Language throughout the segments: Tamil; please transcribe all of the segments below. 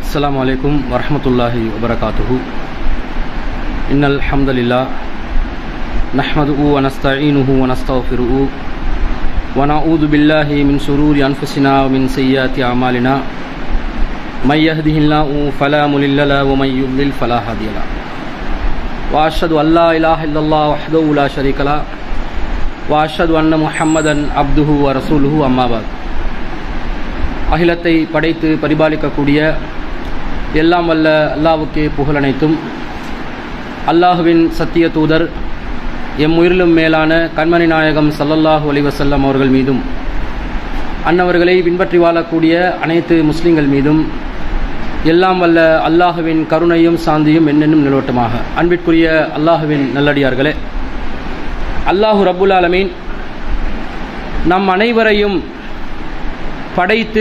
السلام عليكم ورحمة الله وبركاته إن الحمد لله نحمده ونستعينه ونستغفره ونعوذ بالله من شرور أنفسنا ومن سيئات أعمالنا من يهده الله فلا مضل له ومن يضلل فلا هادي له وأشهد أن لا إله إلا الله وحده لا شريك له وأشهد أن محمدا عبده ورسوله أما بعد அகிலத்தை படைத்து பரிபாலிக்கக்கூடிய எல்லாம் வல்ல அல்லாவுக்கே புகழனைத்தும் அல்லாஹுவின் சத்திய தூதர் எம் உயிரிலும் மேலான கண்மணி நாயகம் சல்லல்லாஹு அலிவசல்லம் அவர்கள் மீதும் அன்னவர்களை பின்பற்றி வாழக்கூடிய அனைத்து முஸ்லிம்கள் மீதும் எல்லாம் வல்ல அல்லாஹுவின் கருணையும் சாந்தியும் என்னென்னும் நிலவட்டமாக அன்பிற்குரிய அல்லாஹுவின் நல்லடியார்களே அல்லாஹு ரப்புல் ஆலமீன் நம் அனைவரையும் படைத்து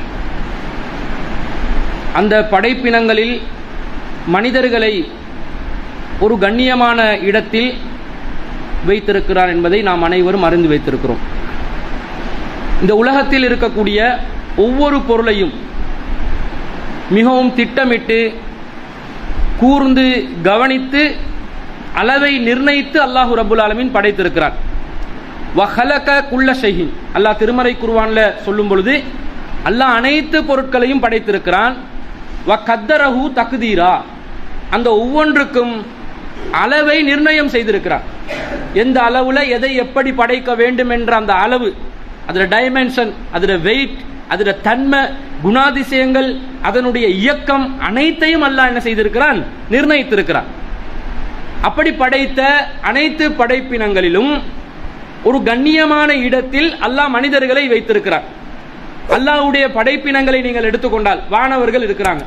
அந்த படைப்பினங்களில் மனிதர்களை ஒரு கண்ணியமான இடத்தில் வைத்திருக்கிறார் என்பதை நாம் அனைவரும் அறிந்து வைத்திருக்கிறோம் இந்த உலகத்தில் இருக்கக்கூடிய ஒவ்வொரு பொருளையும் மிகவும் திட்டமிட்டு கூர்ந்து கவனித்து அளவை நிர்ணயித்து அல்லாஹு ரபுல் ஆலமின் படைத்திருக்கிறார் வஹலக குள்ள ஷஹின் அல்லாஹ் திருமறை குருவான்ல சொல்லும் பொழுது அல்லாஹ் அனைத்து பொருட்களையும் படைத்திருக்கிறான் வ கத்தரஹு தகுதீரா அந்த ஒவ்வொன்றுக்கும் அளவை நிர்ணயம் செய்திருக்கிறார் எந்த அளவுல எதை எப்படி படைக்க வேண்டும் என்ற அந்த அளவு அதோட டைமென்ஷன் அதோட வெயிட் அதோட தன்மை குணாதிசயங்கள் அதனுடைய இயக்கம் அனைத்தையும் அல்லாஹ் என்ன செய்திருக்கிறான் நிர்ணயித்திருக்கிறான் அப்படி படைத்த அனைத்து படைப்பினங்களிலும் ஒரு கண்ணியமான இடத்தில் அல்லாஹ் மனிதர்களை வைத்திருக்கிறார் அல்லாஹ்வுடைய படைப்பினங்களை நீங்கள் எடுத்துக்கொண்டால் வானவர்கள் இருக்கிறாங்க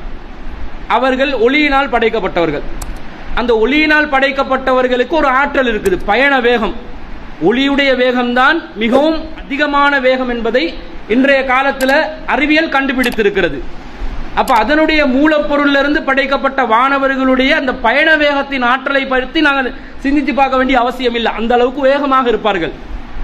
அவர்கள் ஒளியினால் படைக்கப்பட்டவர்கள் அந்த ஒளியினால் படைக்கப்பட்டவர்களுக்கு ஒரு ஆற்றல் இருக்குது பயண வேகம் ஒளியுடைய வேகம்தான் மிகவும் அதிகமான வேகம் என்பதை இன்றைய காலத்தில் அறிவியல் கண்டுபிடித்திருக்கிறது அப்ப அதனுடைய மூலப்பொருள்ல இருந்து படைக்கப்பட்ட வானவர்களுடைய அந்த பயண வேகத்தின் ஆற்றலை பற்றி நாங்கள் சிந்தித்து பார்க்க வேண்டிய அவசியம் இல்லை அந்த அளவுக்கு வேகமாக இருப்பார்கள்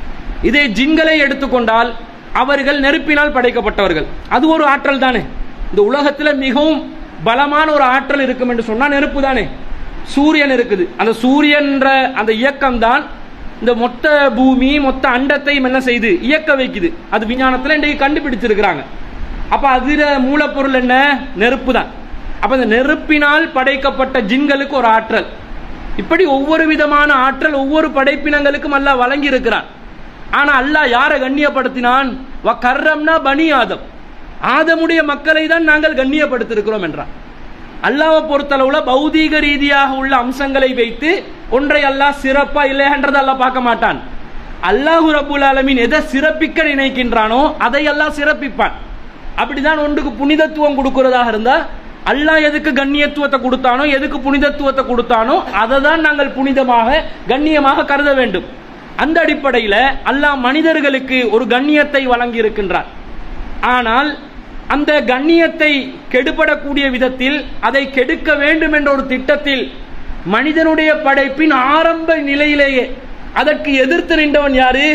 இதே ஜின்களை எடுத்துக்கொண்டால் அவர்கள் நெருப்பினால் படைக்கப்பட்டவர்கள் அது ஒரு ஆற்றல் தானே இந்த உலகத்தில் மிகவும் பலமான ஒரு ஆற்றல் இருக்கும் என்று சொன்னா நெருப்பு தானே சூரியன் இருக்குது அந்த சூரியன்ற அந்த இயக்கம் தான் இந்த மொத்த பூமி மொத்த அண்டத்தையும் என்ன செய்து இயக்க வைக்குது அது விஞ்ஞானத்தில் இன்றைக்கு கண்டுபிடிச்சிருக்கிறாங்க அப்ப அதுல மூலப்பொருள் என்ன நெருப்பு தான் அப்ப இந்த நெருப்பினால் படைக்கப்பட்ட ஜின்களுக்கு ஒரு ஆற்றல் இப்படி ஒவ்வொரு விதமான ஆற்றல் ஒவ்வொரு படைப்பினங்களுக்கும் அல்லாஹ் வழங்கி இருக்கிறான் ஆனா அல்லாஹ் யாரை கண்ணியப்படுத்தினான் வ கர்ரம்னா பனி ஆதம் ஆதமுடைய மக்களை தான் நாங்கள் கண்ணியப்படுத்திருக்கிறோம் என்றான் அல்லாவை பொறுத்தளவுல பௌதீக ரீதியாக உள்ள அம்சங்களை வைத்து ஒன்றை அல்லாஹ் சிறப்பா இல்லையன்றதை அல்லாஹ் பார்க்க மாட்டான் அல்லாஹு ரபுல் ஆலமின் எதை சிறப்பிக்க நினைக்கின்றானோ அதை எல்லாம் சிறப்பிப்பான் அப்படிதான் ஒன்றுக்கு புனிதத்துவம் கொடுக்கிறதாக இருந்தா அல்லாஹ் எதுக்கு கண்ணியத்துவத்தை கொடுத்தானோ எதுக்கு புனிதத்துவத்தை கொடுத்தானோ அதை தான் நாங்கள் புனிதமாக கண்ணியமாக கருத வேண்டும் அந்த அடிப்படையில் அல்லாஹ் மனிதர்களுக்கு ஒரு கண்ணியத்தை வழங்கி இருக்கின்றார் ஆனால் அந்த கண்ணியத்தை கெடுபடக்கூடிய விதத்தில் அதை கெடுக்க வேண்டும் என்ற ஒரு திட்டத்தில் மனிதனுடைய படைப்பின் ஆரம்ப நிலையிலேயே அதற்கு எதிர்த்து நின்றவன் யாரு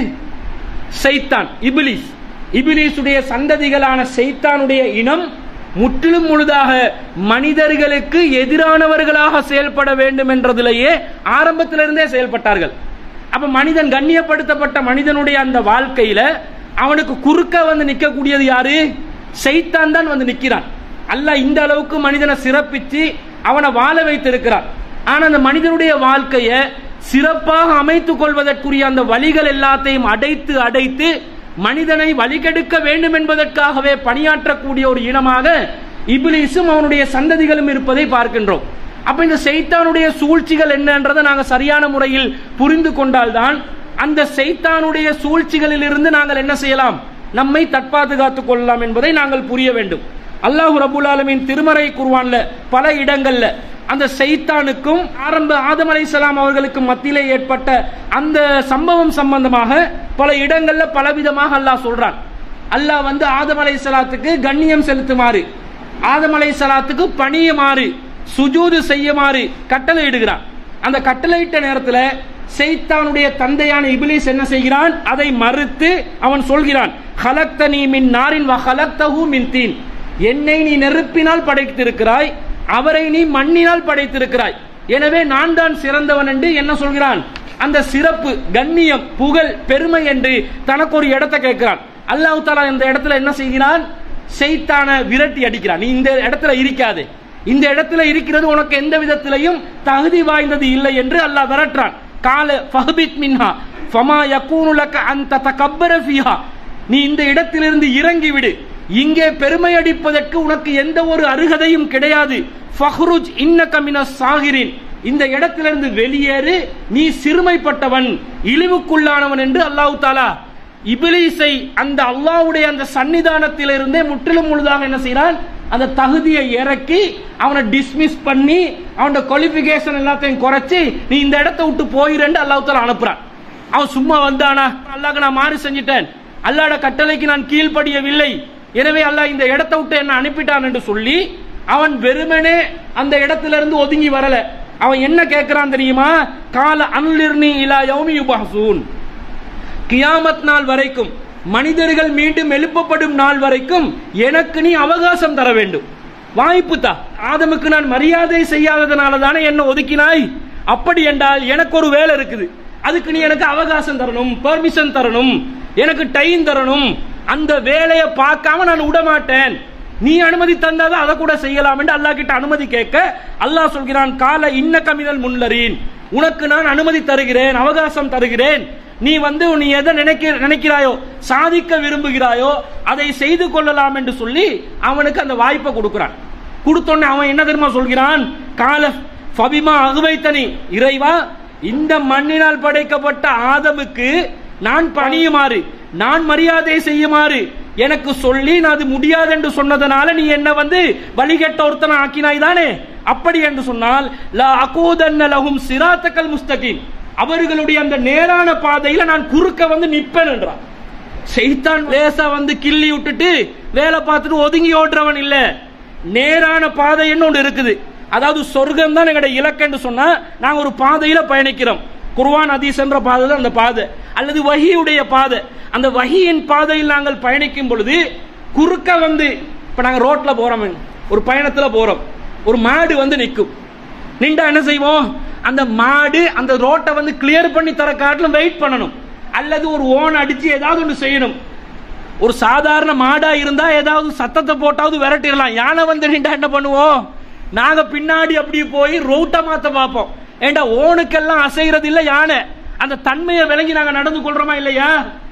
சைத்தான் இபிலிஸ் இபிலிசுடைய சந்ததிகளான சைத்தானுடைய இனம் முற்றிலும் முழுதாக மனிதர்களுக்கு எதிரானவர்களாக செயல்பட வேண்டும் என்றதிலேயே ஆரம்பத்திலிருந்தே செயல்பட்டார்கள் அப்ப மனிதன் கண்ணியப்படுத்தப்பட்ட மனிதனுடைய அந்த வாழ்க்கையில அவனுக்கு குறுக்க வந்து நிற்கக்கூடியது யாரு சைத்தான் தான் வந்து நிற்கிறான் அல்ல இந்த அளவுக்கு மனிதனை சிறப்பிச்சு அவனை வாழ வைத்திருக்கிறான் ஆனா அந்த மனிதனுடைய வாழ்க்கையை சிறப்பாக அமைத்துக் கொள்வதற்குரிய அந்த வழிகள் எல்லாத்தையும் அடைத்து அடைத்து மனிதனை வழிகெடுக்க வேண்டும் என்பதற்காகவே பணியாற்றக்கூடிய ஒரு இனமாக இபிலிசும் அவனுடைய சந்ததிகளும் இருப்பதை பார்க்கின்றோம் அப்ப இந்த செய்தானுடைய சூழ்ச்சிகள் என்னன்றதை நாங்கள் சரியான முறையில் புரிந்து கொண்டால்தான் அந்த செய்தானுடைய சூழ்ச்சிகளில் இருந்து நாங்கள் என்ன செய்யலாம் நம்மை தற்பாதுகாத்துக் கொள்ளலாம் என்பதை நாங்கள் புரிய வேண்டும் அல்லாஹு ரபுல் ஆலமின் திருமறை குருவான்ல பல இடங்கள்ல அந்த செய்தானுக்கும் ஆரம்ப ஆதம் அலை அவர்களுக்கு மத்தியிலே ஏற்பட்ட அந்த சம்பவம் சம்பந்தமாக பல இடங்கள்ல பலவிதமாக அல்லாஹ் சொல்றான் அல்லாஹ் வந்து ஆதம் அலை சலாத்துக்கு கண்ணியம் செலுத்துமாறு ஆதம் அலை சலாத்துக்கு பணியுமாறு சுஜூது செய்யுமாறு கட்டளை இடுகிறான் அந்த கட்டளையிட்ட நேரத்தில் செய்தானுடைய தந்தையான இபிலிஸ் என்ன செய்கிறான் அதை மறுத்து அவன் சொல்கிறான் ஹலக்தனி மின் நாரின் வ ஹலக்தஹு மின் தீன் என்னை நீ நெருப்பினால் படைத்திருக்கிறாய் அவரை நீ மண்ணினால் படைத்திருக்கிறாய் எனவே நான் தான் சிறந்தவன் என்று என்ன சொல்கிறான் அந்த சிறப்பு கண்ணியம் புகழ் பெருமை என்று தனக்கு ஒரு இடத்தை கேட்கிறான் அல்லாஹ் தாலா இந்த இடத்துல என்ன செய்கிறான் செய்தான விரட்டி அடிக்கிறான் நீ இந்த இடத்துல இருக்காதே இந்த இடத்துல இருக்கிறது உனக்கு எந்த விதத்திலையும் தகுதி வாய்ந்தது இல்லை என்று அல்லாஹ் விரட்டுறான் கால ஃபஹபித் மின்ஹா ஃபமா யகூனு லக அந்த தகப்பர ஃபிஹா நீ இந்த இடத்திலிருந்து இறங்கி விடு இங்கே பெருமை அடிப்பதற்கு உனக்கு எந்த ஒரு அருகதையும் கிடையாது ஃபஹ்ருஜ் இன்னக மினஸ் சாகிரின் இந்த இடத்திலிருந்து வெளியேறு நீ சிறுமைப்பட்டவன் இழிவுக்குள்ளானவன் என்று அல்லாஹ் தாலா இபிலிஸை அந்த அல்லாஹ்வுடைய அந்த சன்னிதானத்திலிருந்தே முற்றிலும் முழுதாக என்ன செய்றான் அந்த தகுதியை இறக்கி அவனை டிஸ்மிஸ் பண்ணி அவனோட குவாலிஃபிகேஷன் எல்லாத்தையும் குறைச்சி நீ இந்த இடத்தை விட்டு போயிரண்டு அல்லாஹ் தாலா அனுப்புறான் அவன் சும்மா வந்தானா அல்லாஹ்க்கு நான் மாறு செஞ்சிட்டேன் அல்லாஹ்ட கட்டளைக்கு நான் கீழ்ப்படியவில்லை எனவே அல்லாஹ் இந்த இடத்தை விட்டு என்ன அனுப்பிட்டான் என்று சொல்லி அவன் வெறுமனே அந்த இடத்துல இருந்து ஒதுங்கி வரல அவன் என்ன கேட்கிறான் தெரியுமா கால அன்லிர்னி இலா யௌமி யுபஹசூன் கியாமத் நாள் வரைக்கும் மனிதர்கள் மீண்டும் எழுப்பப்படும் நாள் வரைக்கும் எனக்கு நீ அவகாசம் தர வேண்டும் வாய்ப்பு தா ஆதமுக்கு நான் மரியாதை செய்யாததுனால தானே என்ன ஒதுக்கினாய் அப்படி என்றால் எனக்கு ஒரு வேலை இருக்குது அதுக்கு நீ எனக்கு அவகாசம் தரணும் பெர்மிஷன் தரணும் எனக்கு டைம் தரணும் அந்த வேலையை பார்க்காம நான் விட மாட்டேன் நீ அனுமதி தந்தாதான் அதை கூட செய்யலாம் என்று அல்லாஹ் கிட்ட அனுமதி கேட்க அல்லாஹ் சொல்கிறான் கால இன்ன கமிதல் முன்லரீன் உனக்கு நான் அனுமதி தருகிறேன் அவகாசம் தருகிறேன் நீ வந்து நீ எதை நினைக்க நினைக்கிறாயோ சாதிக்க விரும்புகிறாயோ அதை செய்து கொள்ளலாம் என்று சொல்லி அவனுக்கு அந்த வாய்ப்பை கொடுக்கிறான் கொடுத்தோன்னே அவன் என்ன தெரியுமா சொல்கிறான் கால ஃபபிமா அகுவைத்தனி இறைவா இந்த மண்ணினால் படைக்கப்பட்ட ஆதமுக்கு நான் பணியுமாறு நான் மரியாதை செய்யுமாறு எனக்கு சொல்லி நான் அது முடியாது என்று சொன்னதனால நீ என்ன வந்து வழிகட்ட ஒருத்தனை ஆக்கினாய் தானே அப்படி என்று சொன்னால் லா அகூதன்ன லஹும் சிராத்தக்கல் முஸ்தகீம் அவர்களுடைய அந்த நேரான பாதையில நான் குறுக்க வந்து நிப்பேன் என்றான் செய்தான் லேசா வந்து கிள்ளி விட்டுட்டு வேலை பார்த்துட்டு ஒதுங்கி ஓடுறவன் இல்ல நேரான பாதைன்னு ஒன்று இருக்குது அதாவது சொர்க்கம் தான் எங்களுடைய இலக்கன்னு சொன்னா நாங்க ஒரு பாதையில பயணிக்கிறோம் குர்வான் ஹதீஸ் என்ற பாதை தான் அந்த பாதை அல்லது வஹியுடைய பாதை அந்த வஹியின் பாதையில் நாங்கள் பயணிக்கும் பொழுது குறுக்க வந்து இப்ப நாங்க ரோட்ல போறோம் ஒரு பயணத்துல போறோம் ஒரு மாடு வந்து நிற்கும் நின்றா என்ன செய்வோம் அந்த மாடு அந்த ரோட்டை வந்து கிளியர் பண்ணி தர காட்டிலும் வெயிட் பண்ணணும் அல்லது ஒரு ஓன் அடிச்சு ஏதாவது ஒன்று செய்யணும் ஒரு சாதாரண மாடா இருந்தா ஏதாவது சத்தத்தை போட்டாவது விரட்டிடலாம் யானை வந்து நின்றா என்ன பண்ணுவோம் நாங்க பின்னாடி அப்படி போய் ரோட்டை மாத்த பார்ப்போம் ஏண்டா ஓனுக்கெல்லாம் அசைகிறது இல்ல யானை அந்த தன்மையை விளங்கி நாங்க நடந்து கொள்றோமா இல்லையா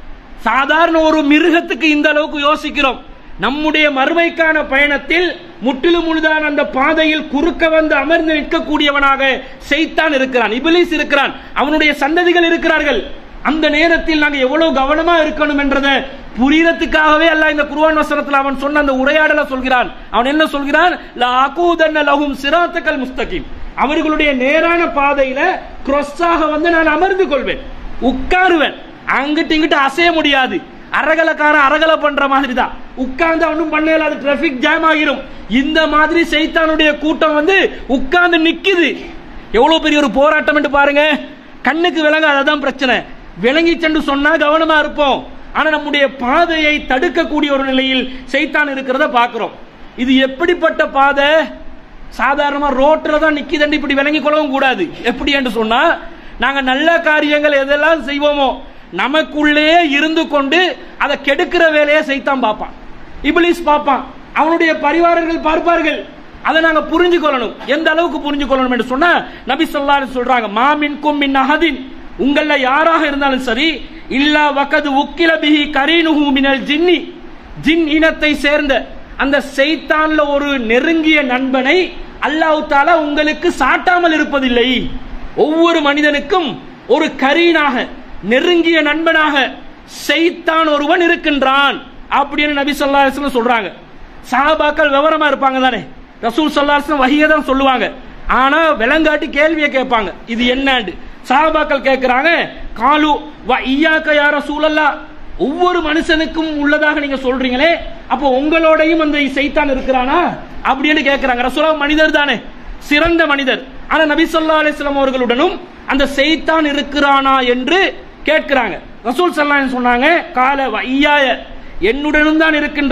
சாதாரண ஒரு மிருகத்துக்கு இந்த அளவுக்கு யோசிக்கிறோம் நம்முடைய மறுமைக்கான பயணத்தில் முற்றிலும் முழுதான அந்த பாதையில் குறுக்க வந்து அமர்ந்து நிற்கக்கூடியவனாக செய்தான் இருக்கிறான் இபிலிஸ் இருக்கிறான் அவனுடைய சந்ததிகள் இருக்கிறார்கள் அந்த நேரத்தில் நாங்க எவ்வளவு கவனமா இருக்கணும் என்றதை புரியறதுக்காகவே அல்லாஹ் இந்த குர்ஆன் வசனத்தில் அவன் சொன்ன அந்த உரையாடல சொல்கிறான் அவன் என்ன சொல்கிறான் லா அகூதன்ன லஹும் சிராத்தக்கல் முஸ்தகீம் அவர்களுடைய நேரான பாதையில கிரொஸ்ஸாக வந்து நான் அமர்ந்து கொள்வேன் உட்காருவேன் அங்கிட்டு இங்கிட்டு அசைய முடியாது அரகலக்காரன் அரகல பண்ற மாதிரி தான் உட்கார்ந்து அவனும் பண்ண அது டிராபிக் ஜாம் ஆகிரும் இந்த மாதிரி சைத்தானுடைய கூட்டம் வந்து உட்கார்ந்து நிக்குது எவ்வளவு பெரிய ஒரு போராட்டம் என்று பாருங்க கண்ணுக்கு விளங்காது அதான் பிரச்சனை விளங்கி சென்று சொன்னா கவனமா இருப்போம் ஆனா நம்முடைய பாதையை தடுக்கக்கூடிய ஒரு நிலையில் சைத்தான் இருக்கிறத பார்க்கிறோம் இது எப்படிப்பட்ட பாதை சாதாரணமா ரோட்ல தான் நிக்கிதண்டு இப்படி விளங்கி கொள்ளவும் கூடாது எப்படி என்று சொன்னா நாங்க நல்ல காரியங்கள் எதெல்லாம் செய்வோமோ நமக்குள்ளே இருந்து கொண்டு அதை கெடுக்கிற வேலையை செய்தான் பார்ப்பான் இபிலிஸ் பார்ப்பான் அவனுடைய பரிவாரங்கள் பார்ப்பார்கள் அதை நாங்க புரிஞ்சு கொள்ளணும் எந்த அளவுக்கு புரிஞ்சு கொள்ளணும் என்று சொன்னா நபி சொல்லாரு சொல்றாங்க மாமின்கும் மின் அஹதின் உங்கள யாராக இருந்தாலும் சரி இல்லா வகது உக்கில பிஹி கரீனுஹு மினல் ஜின்னி ஜின் இனத்தை சேர்ந்த அந்த செய்தான்ல ஒரு நெருங்கிய நண்பனை அல்லாஹ் தாலா உங்களுக்கு சாட்டாமல் இருப்பதில்லை ஒவ்வொரு மனிதனுக்கும் ஒரு கரீனாக நெருங்கிய நண்பனாக செய்தான் ஒருவன் இருக்கின்றான் அப்படின்னு நபி சொல்லா சொல்றாங்க சஹாபாக்கள் விவரமா இருப்பாங்க தானே ரசூல் சல்லாஸ்லம் வகையை தான் சொல்லுவாங்க ஆனா விலங்காட்டி கேள்வியை கேட்பாங்க இது என்னன்னு சஹாபாக்கள் கேட்கிறாங்க காலு வ ஐயாக்க யார சூழல்லா ஒவ்வொரு மனுஷனுக்கும் உள்ளதாக நீங்க சொல்றீங்களே அப்போ உங்களோடையும் அந்த சைத்தான் இருக்கிறானா அப்படின்னு கேட்கிறாங்க ரசூலா மனிதர் தானே சிறந்த மனிதர் ஆனா நபி சொல்லா அலிஸ்லாம் அவர்களுடனும் அந்த செய்தான் இருக்கிறானா என்று கேட்கிறாங்க ரசூல் சல்லான் சொன்னாங்க கால ஐயாய என்னுடனும் தான் இருக்கின்றான்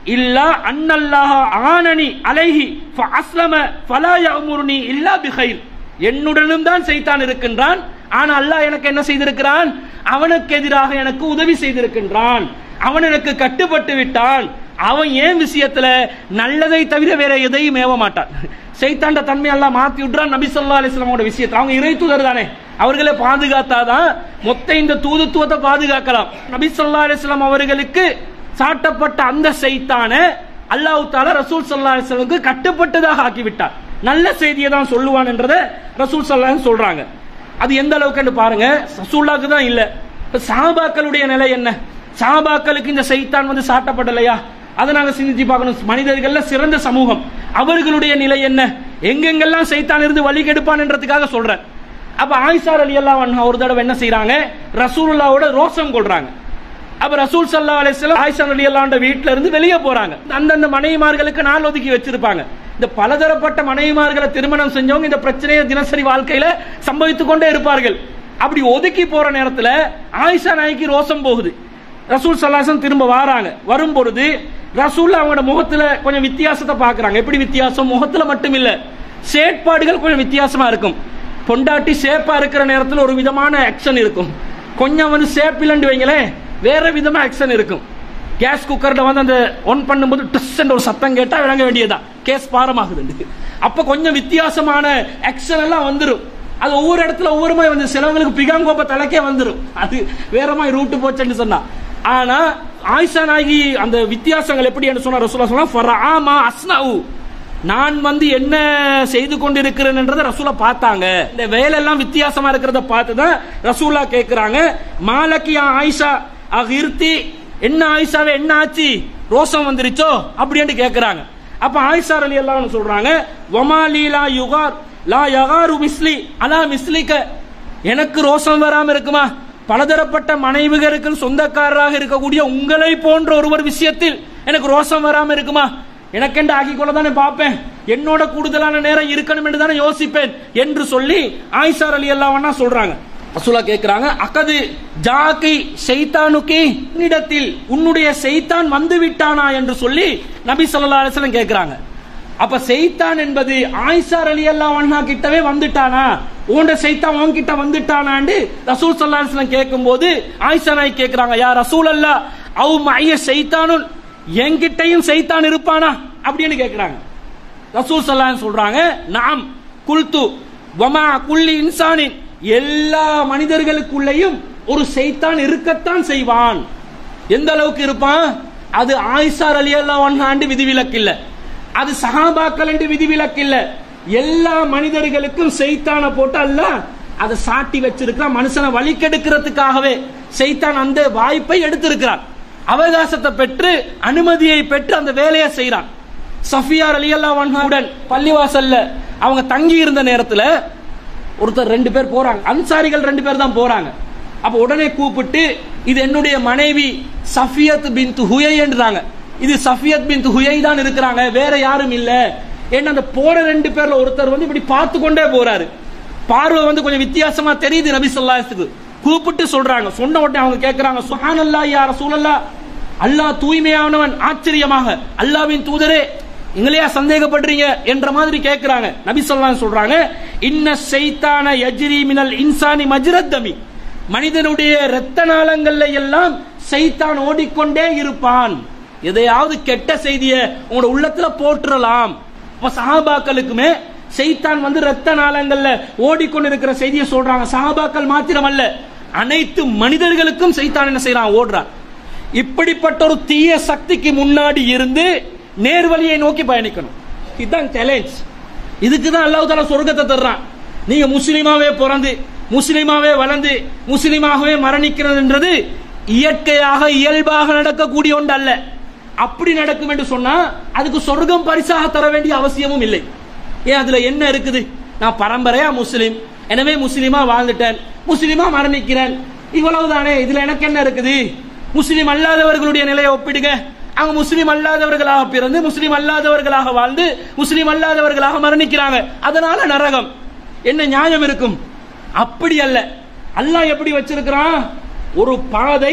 இல்லா அன்னல்லாஹ ஆனனி அலைஹி ஃபஅஸ்லம ஃபலா யஅமுருனி இல்லா பிகைர் என்னுடனும் தான் சைத்தான் இருக்கின்றான் ஆனா அல்லாஹ் எனக்கு என்ன செய்திருக்கிறான் அவனுக்கு எதிராக எனக்கு உதவி செய்திருக்கின்றான் அவன் எனக்கு கட்டுப்பட்டு விட்டான் அவன் ஏன் விஷயத்துல நல்லதை தவிர வேற எதையும் ஏவ மாட்டான் சைத்தாண்ட தன்மை எல்லாம் மாத்தி விட்றான் நபி சொல்லா அலிஸ்லாமோட விஷயத்தை அவங்க இறை தூதர் தானே அவர்களை பாதுகாத்தாதான் மொத்த இந்த தூதுத்துவத்தை பாதுகாக்கலாம் நபி சொல்லா அலிஸ்லாம் அவர்களுக்கு சாட்டப்பட்ட அந்த சைத்தான அல்லாஹ் தாலா ரசூல் சல்லா அலிஸ்லாமுக்கு கட்டுப்பட்டதாக ஆக்கிவிட்டார் நல்ல செய்தியை தான் சொல்லுவான் என்றதை ரசூல் சல்லா சொல்றாங்க அது எந்த அளவுக்கு பாருங்க ரசூல்லாக்கு தான் இல்ல இப்ப சாபாக்களுடைய நிலை என்ன சாபாக்களுக்கு இந்த சைத்தான் வந்து சாட்டப்படலையா அதை நாங்க சிந்திச்சு பார்க்கணும் மனிதர்கள்ல சிறந்த சமூகம் அவர்களுடைய நிலை என்ன எங்கெங்கெல்லாம் சைத்தான் இருந்து வழி கெடுப்பான் என்றதுக்காக சொல்றேன் அப்ப ஆயிஷார் அலி அல்லா ஒரு தடவை என்ன செய்யறாங்க ரசூலுல்லாவோட ரோசம் கொள்றாங்க அப்ப ரசூல் சல்லா அலிஸ்லாம் ஆயிஷா அலி அல்லாண்ட வீட்டுல இருந்து வெளியே போறாங்க அந்தந்த மனைவிமார்களுக்கு நாள் ஒதுக்கி வச்சிருப்பாங்க இந்த பலதரப்பட்ட மனைவிமார்களை திருமணம் செஞ்சவங்க இந்த பிரச்சனையை தினசரி வாழ்க்கையில சம்பவித்துக் கொண்டே இருப்பார்கள் அப்படி ஒதுக்கி போற நேரத்துல ஆயிஷா நாய்க்கு ரோசம் போகுது ரசூல் சல்லாசம் திரும்ப வாராங்க வரும் பொழுது ரசூல் அவங்களோட முகத்துல கொஞ்சம் வித்தியாசத்தை பாக்குறாங்க எப்படி வித்தியாசம் முகத்துல மட்டும் இல்ல செயற்பாடுகள் கொஞ்சம் வித்தியாசமா இருக்கும் பொண்டாட்டி சேப்பா இருக்கிற நேரத்தில் ஒரு விதமான ஆக்ஷன் இருக்கும் கொஞ்சம் வந்து சேப்பிலண்டு வைங்களேன் வேற விதமா ஆக்ஷன் இருக்கும் கேஸ் குக்கர்ல வந்து அந்த ஒன் பண்ணும்போது டஸ் ஒரு சத்தம் கேட்டா விளங்க வேண்டியதா கேஸ் பாரமாகுது அப்ப கொஞ்சம் வித்தியாசமான ஆக்ஷன் எல்லாம் வந்துடும் அது ஒவ்வொரு இடத்துல ஒவ்வொரு மாதிரி வந்து சிலவங்களுக்கு பிகாங்கோப்ப தலைக்கே வந்துடும் அது வேற மாதிரி ரூட்டு போச்சுன்னு சொன்னா ஆனா ஆயிஷா நாயகி அந்த வித்தியாசங்கள் எப்படி என்று சொன்னா ரசூலா சொன்னா ஃபராமா அஸ்னாவு நான் வந்து என்ன செய்து கொண்டிருக்கிறேன் ரசூலா பார்த்தாங்க இந்த வேலை எல்லாம் வித்தியாசமா இருக்கிறத பார்த்து தான் ரசூலா கேட்கிறாங்க மாலக்கியா ஆயிஷா அகிர்த்தி என்ன ஆயிஷாவே என்ன ஆச்சு ரோசம் வந்துருச்சோ அப்படின்னு கேட்கிறாங்க அப்ப ஆயிஷா அலி எல்லாம் சொல்றாங்க ஒமாலீலா யுகார் லா யகாரு மிஸ்லி அலா மிஸ்லிக்க எனக்கு ரோசம் வராம இருக்குமா பலதரப்பட்ட மனைவிகளுக்கு சொந்தக்காரராக இருக்கக்கூடிய உங்களை போன்ற ஒருவர் விஷயத்தில் எனக்கு ரோசம் வராம இருக்குமா எனக்கென்று ஆக்கி கொள்ள தானே பார்ப்பேன் என்னோட கூடுதலான நேரம் இருக்கணும் என்று தானே யோசிப்பேன் என்று சொல்லி ஆயிஷார் அலி அல்லாவன்னா சொல்றாங்க ரசூலா கேட்கிறாங்க அகது ஜாக்கி செய்தானுக்கு உன்னிடத்தில் உன்னுடைய செய்தான் வந்து விட்டானா என்று சொல்லி நபி சொல்லா அலிஸ்லாம் கேட்கிறாங்க அப்ப செய்தான் என்பது ஆயிஷார் அலி அல்லா கிட்டவே வந்துட்டானா உண்ட செய்தான் உன்கிட்ட வந்துட்டானான்னு ரசூல் சல்லா அலிஸ்லாம் கேட்கும் போது ஆயிஷா நாய் கேட்கிறாங்க யார் ரசூல் அல்லா அவு மைய செய்தானுன் என்கிட்டையும் செய்தான் இருப்பானா அப்படின்னு கேட்கிறாங்க ரசூல் சல்லா சொல்றாங்க நாம் குல்து வமா குல்லி இன்சானின் எல்லா மனிதர்களுக்குள்ளேயும் ஒரு செய்தான் இருக்கத்தான் செய்வான் எந்த அளவுக்கு இருப்பான் அது ஆயிஷார் அலி அல்லா ஆண்டு விதிவிலக்கு இல்ல அது சஹாபாக்கள் என்று விதிவிலக்கு இல்ல எல்லா மனிதர்களுக்கும் செய்தான போட்டு அல்ல அதை சாட்டி வச்சிருக்கிறான் மனுஷனை வழிக்கெடுக்கிறதுக்காகவே செய்தான் அந்த வாய்ப்பை எடுத்திருக்கிறான் அவகாசத்தை பெற்று அனுமதியை பெற்று அந்த வேலையை செய்யறான் சஃபியார் அலி அல்லா உடன் பள்ளிவாசல்ல அவங்க தங்கி இருந்த நேரத்தில் ஒருத்தர் ரெண்டு பேர் போறாங்க அன்சாரிகள் ரெண்டு பேர் தான் போறாங்க அப்ப உடனே கூப்பிட்டு இது என்னுடைய மனைவி சஃபியத் பின் ஹுயை என்றாங்க இது சஃபியத் பின் ஹுயை தான் இருக்கிறாங்க வேற யாரும் இல்ல ஏன்னா அந்த போற ரெண்டு பேர்ல ஒருத்தர் வந்து இப்படி பார்த்து கொண்டே போறாரு பார்வை வந்து கொஞ்சம் வித்தியாசமா தெரியுது நபி சொல்லாசத்துக்கு கூப்பிட்டு சொல்றாங்க சொன்ன உடனே அவங்க கேட்கிறாங்க சுஹான் அல்லா யார சூழல்லா அல்லாஹ் தூய்மையானவன் ஆச்சரியமாக அல்லாவின் தூதரே எங்களையா சந்தேகப்படுறீங்க என்ற மாதிரி கேட்கிறாங்க நபி சொல்லலாம் சொல்றாங்க இன்ன செய்தான யஜ்ரி மினல் இன்சானி மஜ்ரத்தமி மனிதனுடைய இரத்த நாளங்கள்ல எல்லாம் செய்தான் ஓடிக்கொண்டே இருப்பான் எதையாவது கெட்ட செய்திய உங்களோட உள்ளத்துல போட்டுறலாம் இப்ப சஹாபாக்களுக்குமே செய்தான் வந்து ரத்த நாளங்கள்ல ஓடிக்கொண்டிருக்கிற செய்தியை சொல்றாங்க சஹாபாக்கள் மாத்திரம் அல்ல அனைத்து மனிதர்களுக்கும் செய்தான் என்ன செய்யறான் ஓடுறான் இப்படிப்பட்ட ஒரு தீய சக்திக்கு முன்னாடி இருந்து நேர்வழியை நோக்கி பயணிக்கணும் இதுதான் சேலஞ்ச் இதுக்கு தான் அல்லாஹ் தாலா சொர்க்கத்தை தர்றான் நீங்க முஸ்லீமாவே பிறந்து முஸ்லீமாவே வளர்ந்து முஸ்லீமாகவே மரணிக்கிறதுன்றது இயற்கையாக இயல்பாக நடக்கக்கூடிய ஒன்று அல்ல அப்படி நடக்கும் என்று சொன்னா அதுக்கு சொர்க்கம் பரிசாக தர வேண்டிய அவசியமும் இல்லை ஏன் அதுல என்ன இருக்குது நான் பரம்பரையா முஸ்லீம் எனவே முஸ்லீமா வாழ்ந்துட்டேன் முஸ்லீமா மரணிக்கிறேன் இவ்வளவுதானே இதுல எனக்கு என்ன இருக்குது முஸ்லீம் அல்லாதவர்களுடைய நிலையை ஒப்பிடுங்க அவங்க முஸ்லீம் அல்லாதவர்களாக பிறந்து முஸ்லீம் அல்லாதவர்களாக வாழ்ந்து முஸ்லீம் அல்லாதவர்களாக மரணிக்கிறாங்க அதனால நரகம் என்ன நியாயம் இருக்கும் அப்படி அல்ல அல்லாஹ் எப்படி வச்சிருக்கிறான் ஒரு பாதை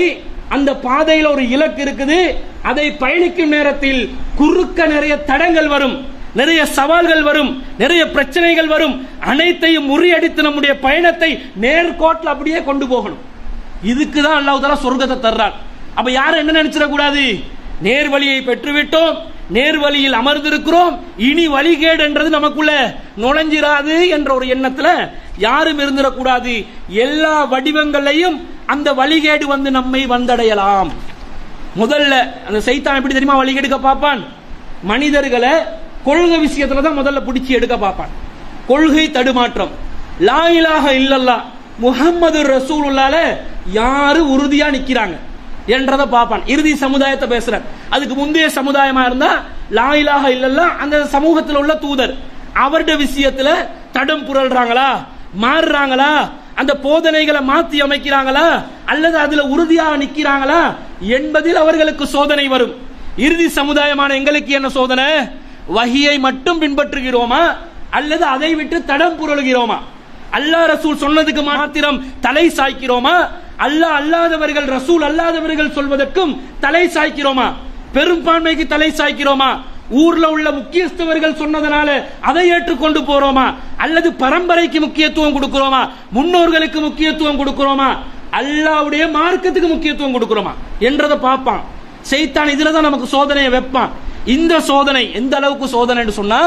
அந்த பாதையில் ஒரு இலக்கு இருக்குது அதை பயணிக்கும் நேரத்தில் குறுக்க நிறைய தடங்கள் வரும் நிறைய சவால்கள் வரும் நிறைய பிரச்சனைகள் வரும் அனைத்தையும் முறியடித்து நம்முடைய பயணத்தை நேர்கோட்டில் அப்படியே கொண்டு போகணும் இதுக்கு தான் அல்லாஹ் தாலா சொர்க்கத்தை தர்றார் அப்ப யாரும் என்ன நினைச்சிடக்கூடாது நேர் வழியை பெற்றுவிட்டோம் நேர் வழியில் அமர்ந்திருக்கிறோம் இனி வழிகேடு என்றது நமக்குள்ள நுழைஞ்சிராது என்ற ஒரு எண்ணத்துல யாரும் இருந்திடக்கூடாது எல்லா வடிவங்களையும் அந்த வழிகேடு வந்து நம்மை வந்தடையலாம் முதல்ல அந்த சைத்தான் எப்படி தெரியுமா வழி எடுக்க பார்ப்பான் மனிதர்களை கொள்கை விஷயத்துல தான் முதல்ல பிடிச்சி எடுக்க பார்ப்பான் கொள்கை தடுமாற்றம் லா இலாஹ இல்லல்லா முஹம்மது ரசூலுல்லால யாரு உறுதியா நிக்கிறாங்க என்றத பார்ப்பான் இறுதி சமுதாயத்தை பேசுற அதுக்கு முந்தைய சமுதாயமா இருந்தா லா இலாஹ இல்லல்லா அந்த சமூகத்தில் உள்ள தூதர் அவருடைய விஷயத்துல தடம் புரள்றாங்களா மாறுறாங்களா அந்த போதனைகளை மாத்தி அமைக்கிறாங்களா அல்லது அதுல உறுதியாக நிக்கிறாங்களா என்பதில் அவர்களுக்கு சோதனை வரும் இறுதி சமுதாயமான எங்களுக்கு என்ன சோதனை வகியை மட்டும் பின்பற்றுகிறோமா அல்லது அதை விட்டு தடம் புரளுகிறோமா அல்லாஹ் ரசூல் சொன்னதுக்கு மாத்திரம் தலை சாய்க்கிறோமா அல்லாஹ் அல்லாதவர்கள் ரசூல் அல்லாதவர்கள் சொல்வதற்கும் தலை சாய்க்கிறோமா பெரும்பான்மைக்கு தலை சாய்க்கிறோமா ஊர்ல உள்ள முக்கியஸ்தவர்கள் சொன்னதனால அதை ஏற்றுக்கொண்டு போறோமா அல்லது பரம்பரைக்கு முக்கியத்துவம் கொடுக்கிறோமா முன்னோர்களுக்கு முக்கியத்துவம் கொடுக்கிறோமா அல்லாவுடைய மார்க்கத்துக்கு முக்கியத்துவம் கொடுக்கிறோமா என்றதை பார்ப்பான் செய்தான் இதுல தான் நமக்கு சோதனையை வைப்பான் இந்த சோதனை எந்த அளவுக்கு சோதனைன்னு சொன்னா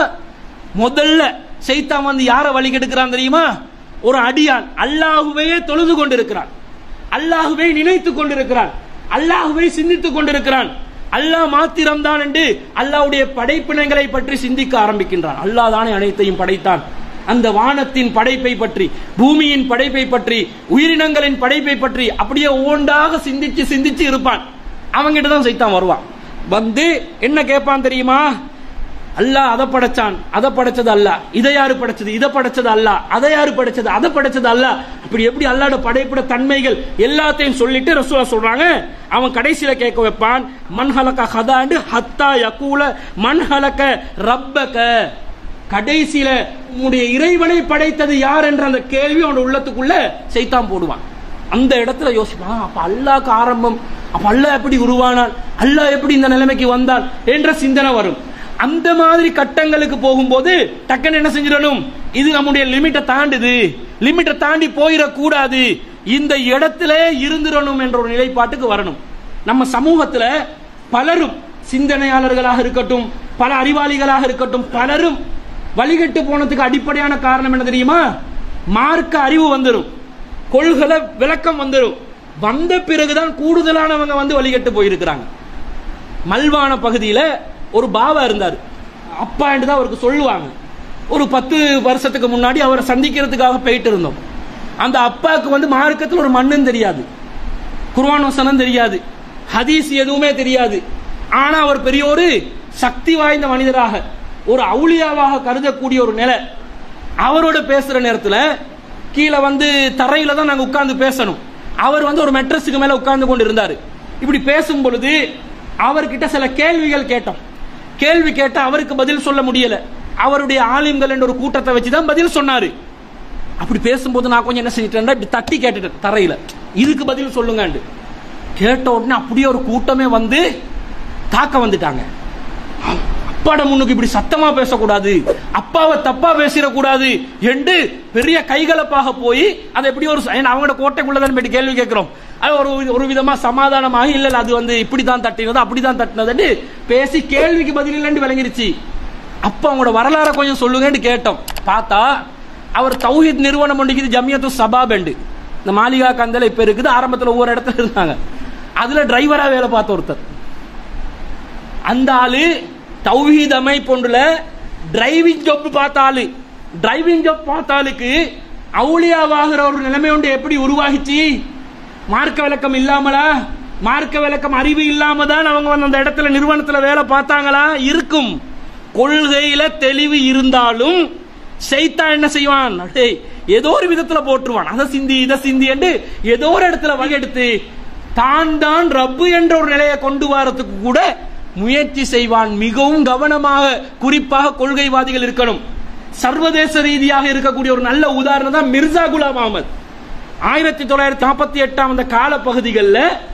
முதல்ல செய்தான் வந்து யார வழி கெடுக்கிறான் தெரியுமா ஒரு அடியான் அல்லாஹுவே தொழுது கொண்டிருக்கிறான் அல்லாஹுவை நினைத்துக் கொண்டிருக்கிறான் அல்லாஹுவை சிந்தித்துக் கொண்டிருக்கிறான் அல்லாஹ் மாத்திரம்தான் என்று அல்லாஹ்வுடைய படைப்பினங்களை பற்றி சிந்திக்க ஆரம்பிக்கின்றான் அல்லாஹ் தானே அனைத்தையும் படைத்தான் அந்த வானத்தின் படைப்பை பற்றி பூமியின் படைப்பை பற்றி உயிரினங்களின் படைப்பை பற்றி அப்படியே ஒவ்வொன்றாக சிந்திச்சு சிந்திச்சு இருப்பான் அவங்கிட்ட தான் சைத்தான் வருவான் வந்து என்ன கேட்பான் தெரியுமா அல்லாஹ் அதை படைச்சான் அதை படைச்சது அல்ல இதை யாரு படைச்சது இதை படைச்சது அல்ல அதை யாரு படைச்சது அதை படைச்சது அல்ல அப்படி எப்படி அல்லாட படைப்பிட தன்மைகள் எல்லாத்தையும் சொல்லிட்டு ரசூலா சொல்றாங்க அவன் கடைசியில கேட்க வைப்பான் மன்ஹலக ஹதாண்டு ஹத்தா யகூல மன்ஹலக ரப்பக கடைசியில உன்னுடைய இறைவனை படைத்தது யார் என்ற அந்த கேள்வி அவனோட உள்ளத்துக்குள்ள சைத்தான் போடுவான் அந்த இடத்துல யோசிப்பான் அப்ப அல்லாஹ்க்கு ஆரம்பம் அப்ப அல்லாஹ் எப்படி உருவானான் அல்லாஹ் எப்படி இந்த நிலைமைக்கு வந்தான் என்ற சிந்தனை வரும் அந்த மாதிரி கட்டங்களுக்கு போகும்போது டக்குன்னு என்ன செஞ்சிடணும் இது நம்முடைய லிமிட்டை தாண்டுது லிமிட்டை தாண்டி போயிடக்கூடாது இந்த இடத்துல இருந்துடணும் என்ற ஒரு நிலைப்பாட்டுக்கு வரணும் நம்ம சமூகத்துல பலரும் சிந்தனையாளர்களாக இருக்கட்டும் பல அறிவாளிகளாக இருக்கட்டும் பலரும் வழிகட்டு போனதுக்கு அடிப்படையான காரணம் என்ன தெரியுமா மார்க்க அறிவு வந்துடும் கொள்கை விளக்கம் வந்துடும் வந்த பிறகுதான் கூடுதலானவங்க வந்து வழிகட்டு போயிருக்கிறாங்க மல்வான பகுதியில ஒரு பாவா இருந்தார் அப்பா என்று தான் அவருக்கு சொல்லுவாங்க ஒரு பத்து வருஷத்துக்கு முன்னாடி அவரை சந்திக்கிறதுக்காக போயிட்டு இருந்தோம் அந்த அப்பாவுக்கு வந்து மார்க்கத்தில் ஒரு மண்ணும் தெரியாது குர்ஆன் வசனம் தெரியாது ஹதீஸ் எதுவுமே தெரியாது ஆனா அவர் பெரிய ஒரு சக்தி வாய்ந்த மனிதராக ஒரு அவுளியாவாக கருதக்கூடிய ஒரு நிலை அவரோட பேசுற நேரத்துல கீழே வந்து தரையில தான் நாங்க உட்கார்ந்து பேசணும் அவர் வந்து ஒரு மெட்ரஸுக்கு மேல உட்கார்ந்து கொண்டு இருந்தாரு இப்படி பேசும் பொழுது அவர்கிட்ட சில கேள்விகள் கேட்டோம் கேள்வி கேட்ட அவருக்கு பதில் சொல்ல முடியல அவருடைய ஆலிம்கள் என்ற ஒரு கூட்டத்தை வச்சு தான் பதில் சொன்னாரு அப்படி பேசும்போது நான் கொஞ்சம் என்ன செஞ்சிட்டேன் இப்படி தட்டி கேட்டுட்டேன் தரையில இதுக்கு பதில் சொல்லுங்க கேட்ட உடனே அப்படியே ஒரு கூட்டமே வந்து தாக்க வந்துட்டாங்க அப்பாட முன்னுக்கு இப்படி சத்தமா பேசக்கூடாது அப்பாவை தப்பா பேசிடக்கூடாது என்று பெரிய கைகலப்பாக போய் அதை எப்படி ஒரு ஏன்னா அவங்களோட கோட்டைக்குள்ளதான் போயிட்டு கேள்வி கேட்கிறோம் அது ஒரு ஒரு விதமா சமாதானமாக இல்ல இல்ல, அது வந்து இப்படிதான் தட்டினது அப்படிதான் தட்டினதுன்னு பேசி கேள்விக்கு பதில் இல்லைன்னு விளங்கிருச்சு அப்ப அவங்களோட வரலாற கொஞ்சம் சொல்லுங்கன்னு கேட்டோம் பார்த்தா அவர் தௌஹீத் நிறுவனம் பண்ணிக்குது ஜமியத்து சபாபெண்டு இந்த மாளிகா கந்தல இப்ப இருக்குது ஆரம்பத்துல ஒவ்வொரு இடத்துல இருந்தாங்க அதுல டிரைவரா வேலை பார்த்த ஒருத்தர் அந்த ஆளு தௌஹீத் அமைப்பொன்றுல டிரைவிங் ஜாப் பார்த்த ஆளு டிரைவிங் ஜாப் பார்த்த ஆளுக்கு அவுளியாவாகிற ஒரு நிலைமை ஒன்று எப்படி உருவாகிச்சு மார்க்க விளக்கம் இல்லாமலா மார்க்க விளக்கம் அறிவு இல்லாம தான் அவங்க வந்து அந்த இடத்துல நிறுவனத்துல வேலை பார்த்தாங்களா இருக்கும் கொள்கையில தெளிவு இருந்தாலும் செய்தா என்ன செய்வான் டேய், ஏதோ ஒரு விதத்துல போட்டுருவான் அதை சிந்தி இதை சிந்தி என்று ஏதோ ஒரு இடத்துல வகையெடுத்து தான் தான் ரப்பு என்ற ஒரு நிலையை கொண்டு வரதுக்கு கூட முயற்சி செய்வான் மிகவும் கவனமாக குறிப்பாக கொள்கைவாதிகள் இருக்கணும் சர்வதேச ரீதியாக இருக்கக்கூடிய ஒரு நல்ல உதாரணம் தான் மிர்சா குலாம் அகமது ஆயிரத்தி தொள்ளாயிரத்தி நாற்பத்தி எட்டாம் அந்த கால பகுதிகளில்